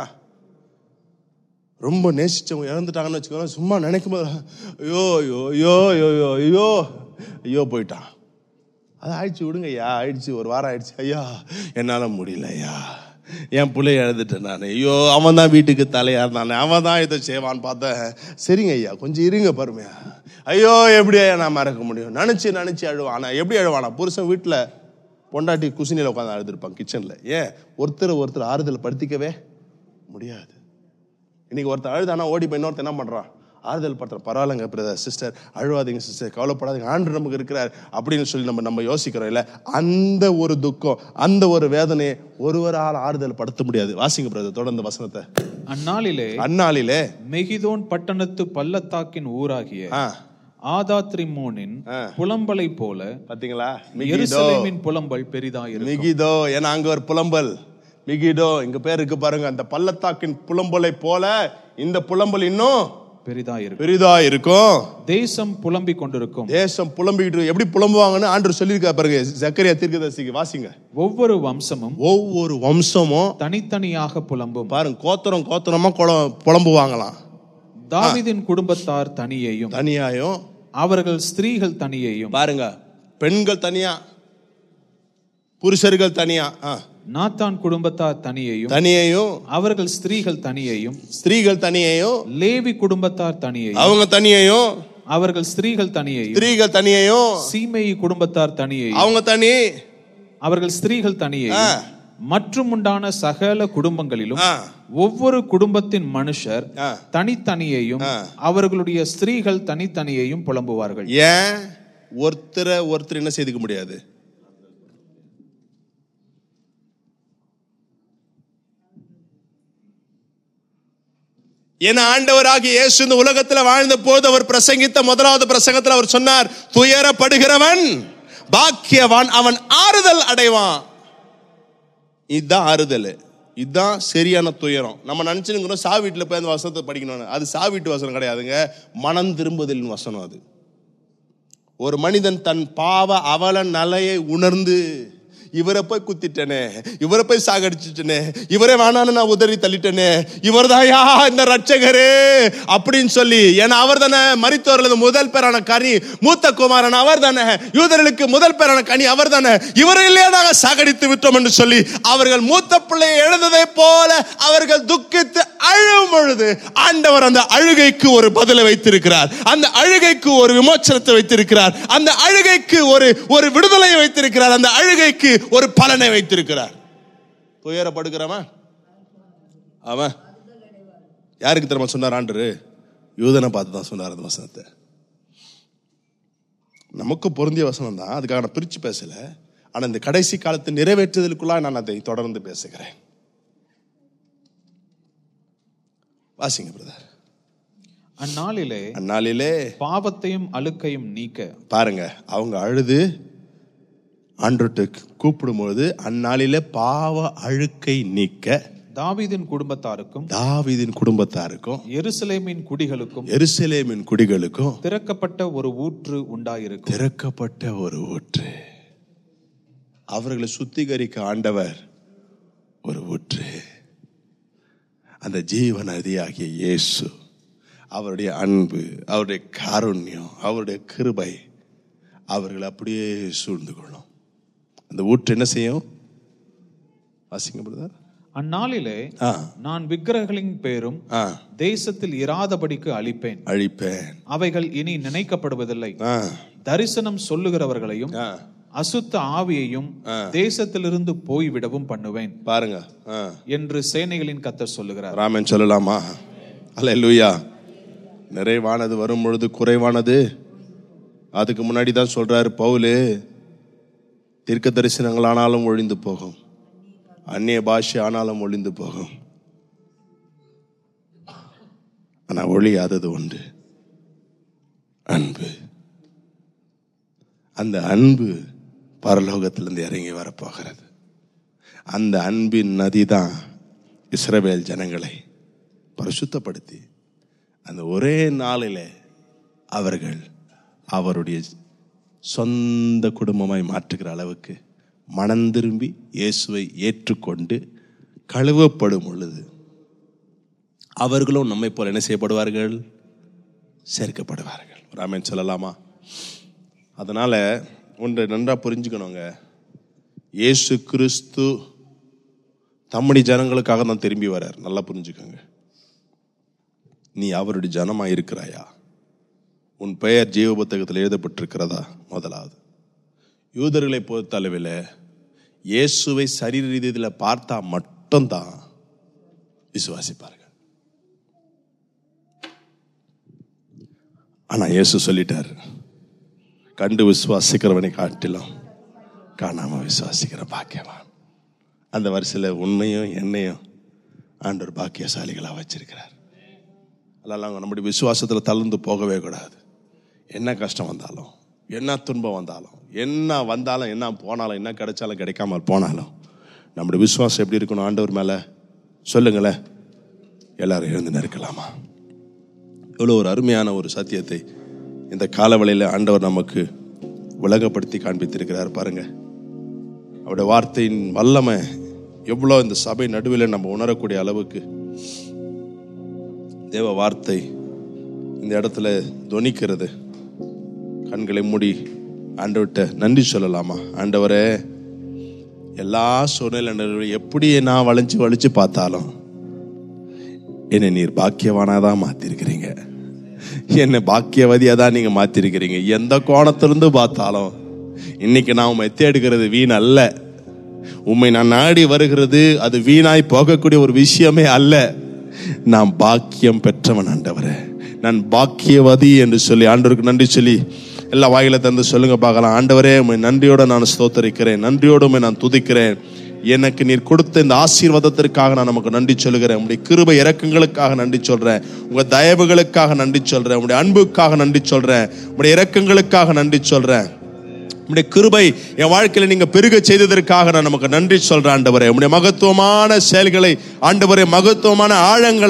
Speaker 1: ரொம்ப நேசிச்சவங்க இறந்துட்டாங்கன்னு வச்சுக்கோங்க சும்மா நினைக்கும் போது ஐயோ ஐயோ ஐயோ ஐயோ ஐயோ ஐயோ ஐயோ போயிட்டான் அது ஆயிடுச்சு விடுங்க ஐயா ஆயிடுச்சு ஒரு வாரம் ஆயிடுச்சு ஐயா என்னால் முடியல ஐயா என் பிள்ளைய எழுதுட்டேன் நான் ஐயோ அவன் தான் வீட்டுக்கு தலையா இருந்தானே அவன் தான் இதை செய்வான்னு பார்த்தேன் சரிங்க ஐயா கொஞ்சம் இருங்க பொறுமையா ஐயோ எப்படி ஐயா நான் மறக்க முடியும் நினச்சி நினச்சி அழுவான் ஆனா எப்படி அழுவானா புருஷன் வீட்டில் பொண்டாட்டி குசினியில் உட்காந்து அழுதுருப்பான் கிச்சனில் ஏன் ஒருத்தர் ஒருத்தர் ஆறுதல் படுத்திக்கவே முடியாது இன்னைக்கு ஒருத்தர் அழுதானா ஓடி போய் இன்னொருத்தர் என்ன பண்றான் ஆறுதல் படுத்துற பரவாயில்லைங்க பிரதர் சிஸ்டர் அழுவாதீங்க சிஸ்டர் கவலைப்படாதீங்க ஆண்டு நமக்கு இருக்கிறார் அப்படின்னு சொல்லி நம்ம நம்ம யோசிக்கிறோம் இல்ல அந்த ஒரு துக்கம் அந்த ஒரு வேதனையை ஒருவரால் ஆறுதல் படுத்த முடியாது வாசிங்க பிரதர் தொடர்ந்து வசனத்தை
Speaker 2: அந்நாளிலே
Speaker 1: அந்நாளிலே
Speaker 2: மெகிதோன் பட்டணத்து பள்ளத்தாக்கின் ஊராகிய
Speaker 1: ஆ
Speaker 2: ஆதாத்ரிமோனின் புலம்பலை போல
Speaker 1: பாத்தீங்களா மிகிதோ
Speaker 2: எருசலேமின் புலம்பல் பெரிதாயிரு
Speaker 1: மிகிதோ ஏன்னா அங்க ஒரு புலம்பல் மிகிடோ இங்க பேர் இருக்கு பாருங்க அந்த பள்ளத்தாக்கின் புலம்பலை போல இந்த புலம்பல் இன்னும்
Speaker 2: பெரிதாயிரு
Speaker 1: பெரிதா இருக்கும்
Speaker 2: தேசம் புலம்பிக் கொண்டிருக்கும்
Speaker 1: தேசம் புலம்பிக்கிட்டு எப்படி புலம்புவாங்கன்னு ஆண்டு சொல்லியிருக்கா பாருங்க ஜக்கரியா தீர்க்கதரிசிக்கு வாசிங்க
Speaker 2: ஒவ்வொரு வம்சமும்
Speaker 1: ஒவ்வொரு வம்சமும்
Speaker 2: தனித்தனியாக புலம்பும்
Speaker 1: பாருங்க கோத்திரம் கோத்திரமா குளம் புலம்புவாங்களாம்
Speaker 2: தாவீதின் குடும்பத்தார் தனியையும்
Speaker 1: தனியாயும்
Speaker 2: அவர்கள் ஸ்திரீகள் தனியையும்
Speaker 1: பாருங்க பெண்கள் தனியா புருஷர்கள் தனியா ஆ.
Speaker 2: நாத்தான் குடும்பத்தார் தனியையும்
Speaker 1: தனியையும்
Speaker 2: அவர்கள் ஸ்திரீகள் தனியையும்
Speaker 1: ஸ்திரீகள் தனியையும்
Speaker 2: லேவி குடும்பத்தார் தனியையும்
Speaker 1: அவங்க தனியையும்
Speaker 2: அவர்கள் ஸ்திரீகள் தனியையும்
Speaker 1: ஸ்திரீகள் தனியையும்
Speaker 2: சீமேயி குடும்பத்தார் தனியையும்
Speaker 1: அவங்க தனி
Speaker 2: அவர்கள் ஸ்திரீகள் தனியையும் மற்றும் உண்டான சகல குடும்பங்களிலும்
Speaker 1: ஆ.
Speaker 2: ஒவ்வொரு குடும்பத்தின் மனுஷர்
Speaker 1: ஆ.
Speaker 2: தனித்தனியையும் அவர்களுடைய ஸ்திரீகள் தனித்தனியையும் புலம்புவார்கள்
Speaker 1: ஏன் ஒருத்தரை ஒருத்தர் என்ன செய்துக்க முடியாது என ஆண்டவராகிய இயேசு இந்த உலகத்தில் வாழ்ந்த போது அவர் பிரசங்கித்த முதலாவது பிரசங்கத்தில் அவர் சொன்னார் துயரப்படுகிறவன் பாக்கியவான் அவன் ஆறுதல் அடைவான் இதுதான் ஆறுதல் இதுதான் சரியான துயரம் நம்ம நினைச்சுக்கிறோம் சா வீட்டில் போய் அந்த வசனத்தை படிக்கணும் அது சா வீட்டு வசனம் கிடையாதுங்க மனம் திரும்புதலின் வசனம் அது ஒரு மனிதன் தன் பாவ அவல நிலையை உணர்ந்து இவரை போய் குத்திட்டேனே இவரை போய் சாகடிச்சிட்டேனே இவரே வேணான்னு நான் உதறி தள்ளிட்டேனே இவர் இந்த ரட்சகரே அப்படின்னு சொல்லி ஏன்னா அவர் தானே மரித்தோர்ல முதல் பேரான கனி மூத்த குமாரன் அவர் தானே யூதர்களுக்கு முதல் பேரான கனி அவர் தானே இவரை இல்லையா நாங்கள் சாகடித்து விட்டோம் என்று சொல்லி அவர்கள் மூத்த பிள்ளை எழுந்ததை போல அவர்கள் துக்கித்து அழும் பொழுது ஆண்டவர் அந்த அழுகைக்கு ஒரு பதிலை வைத்திருக்கிறார் அந்த அழுகைக்கு ஒரு விமோச்சனத்தை வைத்திருக்கிறார் அந்த அழுகைக்கு ஒரு ஒரு விடுதலையை வைத்திருக்கிறார் அந்த அழுகைக்கு ஒரு பலனை வைத்திருக்கிறார் துயரப்படுகிறவன் அவன் யாருக்கு தெரியுமா சொன்னார் ஆண்டரு யூதனை பார்த்து தான் சொன்னார் அந்த வசனத்தை நமக்கு பொருந்திய வசனம் தான் அதுக்காக நான் பிரிச்சு பேசல ஆனா இந்த கடைசி காலத்தை நிறைவேற்றுதலுக்குள்ள நான் அதை தொடர்ந்து பேசுகிறேன் வாசிங்க பிரதர்
Speaker 2: அந்நாளிலே
Speaker 1: அந்நாளிலே
Speaker 2: பாவத்தையும் அழுக்கையும் நீக்க
Speaker 1: பாருங்க அவங்க அழுது ஆண்டோட்டு கூப்பிடும்போது அந்நாளிலே பாவ அழுக்கை நீக்க
Speaker 2: தாவீதின் குடும்பத்தாருக்கும்
Speaker 1: தாவீதின் குடும்பத்தாருக்கும்
Speaker 2: எருசலேமின் குடிகளுக்கும்
Speaker 1: எருசலேமின் குடிகளுக்கும்
Speaker 2: திறக்கப்பட்ட ஒரு ஊற்று உண்டாயிருக்கும்
Speaker 1: திறக்கப்பட்ட ஒரு ஊற்று அவர்களை சுத்திகரிக்க ஆண்டவர் ஒரு ஊற்று அந்த ஜீவ நதியாகிய இயேசு அவருடைய அன்பு அவருடைய காருண்யம் அவருடைய கிருபை அவர்களை அப்படியே சூழ்ந்து கொள்ளும் அந்த ஊற்று என்ன செய்யும் வாசிங்க பிரதர்
Speaker 2: அந்நாளிலே
Speaker 1: ஆ
Speaker 2: நான் விக்கிரகங்களின் பேரும்
Speaker 1: ஆ
Speaker 2: தேசத்தில் இராதபடிக்கு அழிப்பேன்
Speaker 1: அழிப்பேன்
Speaker 2: அவைகள் இனி நினைக்கப்படுவதில்லை
Speaker 1: ஆ
Speaker 2: தரிசனம் சொல்லுகிறவர்களையும்
Speaker 1: ஆ
Speaker 2: அசுத்த ஆவியையும் தேசத்திலிருந்து போய்விடவும் பண்ணுவேன்
Speaker 1: பாருங்க ஆ
Speaker 2: என்று சேனைகளின் கத்தர் சொல்லுகிறார்
Speaker 1: ராமன் சொல்லலாமா அல்ல லூயா நிறைவானது வரும் பொழுது குறைவானது அதுக்கு முன்னாடி தான் சொல்றாரு பவுலு தீர்க்க தரிசனங்கள் ஆனாலும் ஒழிந்து போகும் அந்நிய பாஷை ஆனாலும் ஒழிந்து போகும் ஆனா ஒழியாதது உண்டு அன்பு அந்த அன்பு பரலோகத்திலிருந்து இறங்கி வரப்போகிறது அந்த அன்பின் நதி தான் இஸ்ரவேல் ஜனங்களை பரிசுத்தப்படுத்தி அந்த ஒரே நாளில் அவர்கள் அவருடைய சொந்த குடும்பமாய் மாற்றுகிற அளவுக்கு மனம் திரும்பி இயேசுவை ஏற்றுக்கொண்டு கழுவப்படும் பொழுது அவர்களும் நம்மை போல என்ன செய்யப்படுவார்கள் சேர்க்கப்படுவார்கள் ராமன் சொல்லலாமா அதனால ஒன்றை நன்றா புரிஞ்சுக்கணுங்க இயேசு கிறிஸ்து தம்முடைய ஜனங்களுக்காக தான் திரும்பி வரார் நல்லா புரிஞ்சுக்கோங்க நீ அவருடைய ஜனமா இருக்கிறாயா உன் பெயர் ஜீவ புத்தகத்தில் எழுதப்பட்டிருக்கிறதா முதலாவது யூதர்களை பொறுத்தளவில் இயேசுவை சரீர ரீதியில் பார்த்தா மட்டும்தான் விசுவாசிப்பார்கள் ஆனா இயேசு சொல்லிட்டார் கண்டு விசுவாசிக்கிறவனை காட்டிலும் காணாம விசுவாசிக்கிற பாக்கியவான் அந்த வரிசையில் உன்னையும் என்னையும் ஆண்டவர் பாக்கியசாலிகளாக வச்சிருக்கிறார் அதெல்லாம் நம்முடைய விசுவாசத்தில் தளர்ந்து போகவே கூடாது என்ன கஷ்டம் வந்தாலும் என்ன துன்பம் வந்தாலும் என்ன வந்தாலும் என்ன போனாலும் என்ன கிடைச்சாலும் கிடைக்காம போனாலும் நம்முடைய விசுவாசம் எப்படி இருக்கணும் ஆண்டவர் மேலே சொல்லுங்களேன் எல்லாரும் எழுந்து நிற்கலாமா இவ்வளோ ஒரு அருமையான ஒரு சத்தியத்தை இந்த காலவழியில் ஆண்டவர் நமக்கு விளங்கப்படுத்தி காண்பித்திருக்கிறார் பாருங்க அவருடைய வார்த்தையின் வல்லமை எவ்வளோ இந்த சபை நடுவில் நம்ம உணரக்கூடிய அளவுக்கு தேவ வார்த்தை இந்த இடத்துல துணிக்கிறது கண்களை மூடி ஆண்டவர்கிட்ட நன்றி சொல்லலாமா ஆண்டவரே எல்லா சூழ்நிலை எப்படி நான் வளைஞ்சு வலிச்சு பார்த்தாலும் என்னை நீர் பாக்கியவானாதான் மாத்திருக்கிறீங்க என்னை பாக்கியவதியா தான் நீங்க மாத்திருக்கிறீங்க எந்த கோணத்திலிருந்து பார்த்தாலும் இன்னைக்கு நான் உண்மை தேடுகிறது வீண் அல்ல உண்மை நான் நாடி வருகிறது அது வீணாய் போகக்கூடிய ஒரு விஷயமே அல்ல நான் பாக்கியம் பெற்றவன் ஆண்டவரே நான் பாக்கியவதி என்று சொல்லி ஆண்டவருக்கு நன்றி சொல்லி எல்லா வாயில தந்து சொல்லுங்க பார்க்கலாம் ஆண்டவரே உம்மை நன்றியோட நான் ஸ்தோத்தரிக்கிறேன் நன்றியோடு உம்மை நான் துதிக்கிறேன் எனக்கு நீர் கொடுத்த இந்த ஆசீர்வாதத்திற்காக நான் நமக்கு நன்றி சொல்லுகிறேன் உங்களுடைய கிருபை இறக்கங்களுக்காக நன்றி சொல்றேன் உங்க தயவுகளுக்காக நன்றி சொல்றேன் உங்களுடைய அன்புக்காக நன்றி சொல்றேன் உங்களுடைய இறக்கங்களுக்காக நன்றி சொல்றேன் உம்முடைய கிருபை என் வாழ்க்கையில நீங்க பெருக செய்ததற்காக நான் நமக்கு நன்றி சொல்றேன் ஆண்டவரே உம்முடைய மகத்துவமான செயல்களை ஆண்டவரே மகத்துவமான ஆழங்களை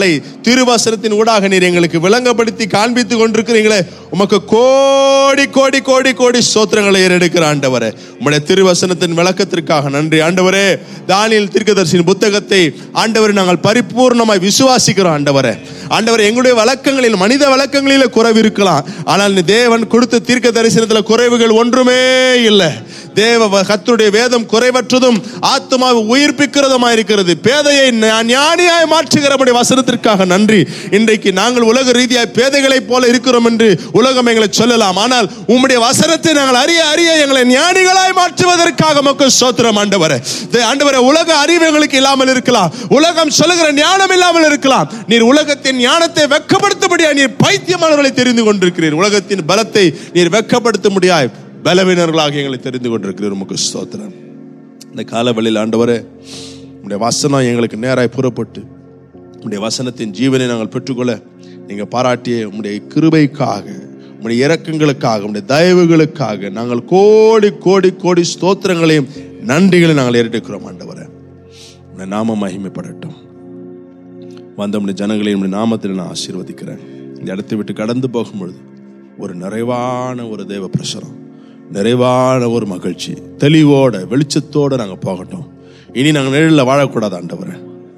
Speaker 1: திருவசனத்தின் ஊடாக நீர் எங்களுக்கு விளங்கப்படுத்தி காண்பித்து கொண்டிருக்கிறீங்களே உமக்கு கோடி கோடி கோடி கோடி ஸ்தோத்திரங்களை ஏறெடுக்கிற ஆண்டவரே உம்முடைய திருவசனத்தின் விளக்கத்திற்காக நன்றி ஆண்டவரே தானியல் தீர்க்கதரிசியின் புத்தகத்தை ஆண்டவரை நாங்கள் பரிபூர்ணமாய் விசுவாசிக்கிறோம் ஆண்டவரே ஆண்டவர் எங்களுடைய வழக்கங்களில் மனித வழக்கங்களில் குறைவு இருக்கலாம் ஆனால் நீ தேவன் கொடுத்த தீர்க்க தரிசனத்தில் குறைவுகள் ஒன்றுமே இல்லை தேவ வ- கர்த்தருடைய வேதம் குறைவற்றதும் ஆத்மாவை உயிர்ப்பிக்கிறதுமா இருக்கிறது பேதையை ஞா- ஞானியாய் மாற்றுகிறபடி வசனத்திற்காக நன்றி இன்றைக்கு நாங்கள் உலக ரீதியாய் பேதைகளைப் போல இருக்கிறோம் என்று உலகம் எங்களை சொல்லலாம் ஆனால் உம்முடைய வசனத்தை நாங்கள் அறிய அறிய எங்களை ஞானிகளாய் மாற்றுவதற்காக மக்கள் சோத்திரம் ஆண்டவரே தே- ஆண்டவரே உலக அறிவு எங்களுக்கு இல்லாமல் இருக்கலாம் உலகம் சொல்லுகிற ஞானம் இல்லாமல் இருக்கலாம் நீர் உலகத்தின் ஞானத்தை வெக்கப்படுத்தபடியா நீர் பைத்தியமானவர்களை தெரிந்து கொண்டிருக்கிறீர் உலகத்தின் பலத்தை நீர் வெக்கப்படுத்த முடியாய் பலவீனர்களாக எங்களை தெரிந்து கொண்டிருக்கிறீர் உமக்கு ஸ்தோத்திரம் இந்த காலவெளியில் ஆண்டவரே உடைய வசனம் எங்களுக்கு நேராய் புறப்பட்டு உடைய வசனத்தின் ஜீவனை நாங்கள் பெற்றுக்கொள்ள நீங்க பாராட்டிய உம்முடைய கிருபைக்காக உம்முடைய இரக்கங்களுக்காக உம்முடைய தயவுகளுக்காக நாங்கள் கோடி கோடி கோடி ஸ்தோத்திரங்களையும் நன்றிகளை நாங்கள் ஏறிட்டுக்கிறோம் ஆண்டவரே உடைய நாம மகிமைப்படட்டும் வந்த உடைய ஜனங்களை உடைய நாமத்தில் நான் ஆசீர்வதிக்கிறேன் இந்த இடத்தை விட்டு கடந்து போகும்பொழுது ஒரு நிறைவான ஒரு தேவ பிரசரம் நிறைவான ஒரு மகிழ்ச்சி தெளிவோட வெளிச்சத்தோட நாங்கள் போகட்டும் இனி நாங்கள் நிழலில் வாழக்கூடாது ஆண்டவரே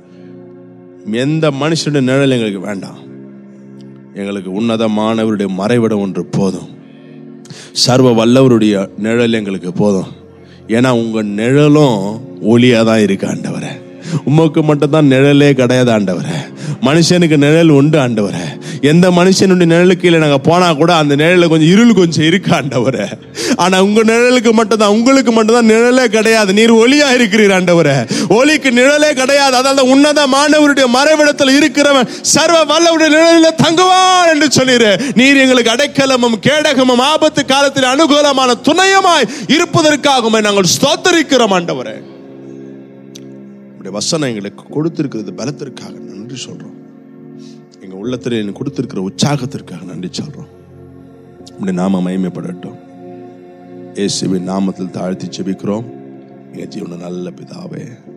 Speaker 1: எந்த மனுஷனுடைய நிழல் எங்களுக்கு வேண்டாம் எங்களுக்கு உன்னதமானவருடைய மறைவிடம் ஒன்று போதும் சர்வ வல்லவருடைய நிழல் எங்களுக்கு போதும் ஏன்னா உங்க நிழலும் ஒளியா தான் இருக்கு ஆண்டவரே உமக்கு மட்டும்தான் நிழலே கிடையாது ஆண்டவரே மனுஷனுக்கு நிழல் உண்டு ஆண்டவரே எந்த மனுஷனுடைய நிழலுக்கு கீழே நாங்க போனா கூட அந்த நிழல்ல கொஞ்சம் இருள் கொஞ்சம் இருக்கு ஆண்டவரே ஆனா உங்க நிழலுக்கு மட்டும்தான் உங்களுக்கு மட்டும்தான் நிழலே கிடையாது நீர் ஒளியா இருக்கிறீர் ஆண்டவரே ஒளிக்கு நிழலே கிடையாது அதாவது உன்னத மாணவருடைய மறைவிடத்தில் இருக்கிறவன் சர்வ வல்லவருடைய நிழலில் தங்குவான் என்று சொல்லிரு நீர் எங்களுக்கு அடைக்கலமும் கேடகமும் ஆபத்து காலத்தில் அனுகூலமான துணையுமாய் இருப்பதற்காகவே நாங்கள் ஸ்தோத்தரிக்கிறோம் ஆண்டவரே உடைய வசனம் எங்களுக்கு கொடுத்திருக்கிறது பலத்திற்காக நன்றி சொல்றோம் எங்க உள்ளத்தில் எனக்கு கொடுத்திருக்கிற உற்சாகத்திற்காக நன்றி சொல்றோம் உடைய நாம மகிமைப்படட்டும் இயேசுவின் நாமத்தில் தாழ்த்தி ஜெபிக்கிறோம் எங்க ஜீவன நல்ல பிதாவே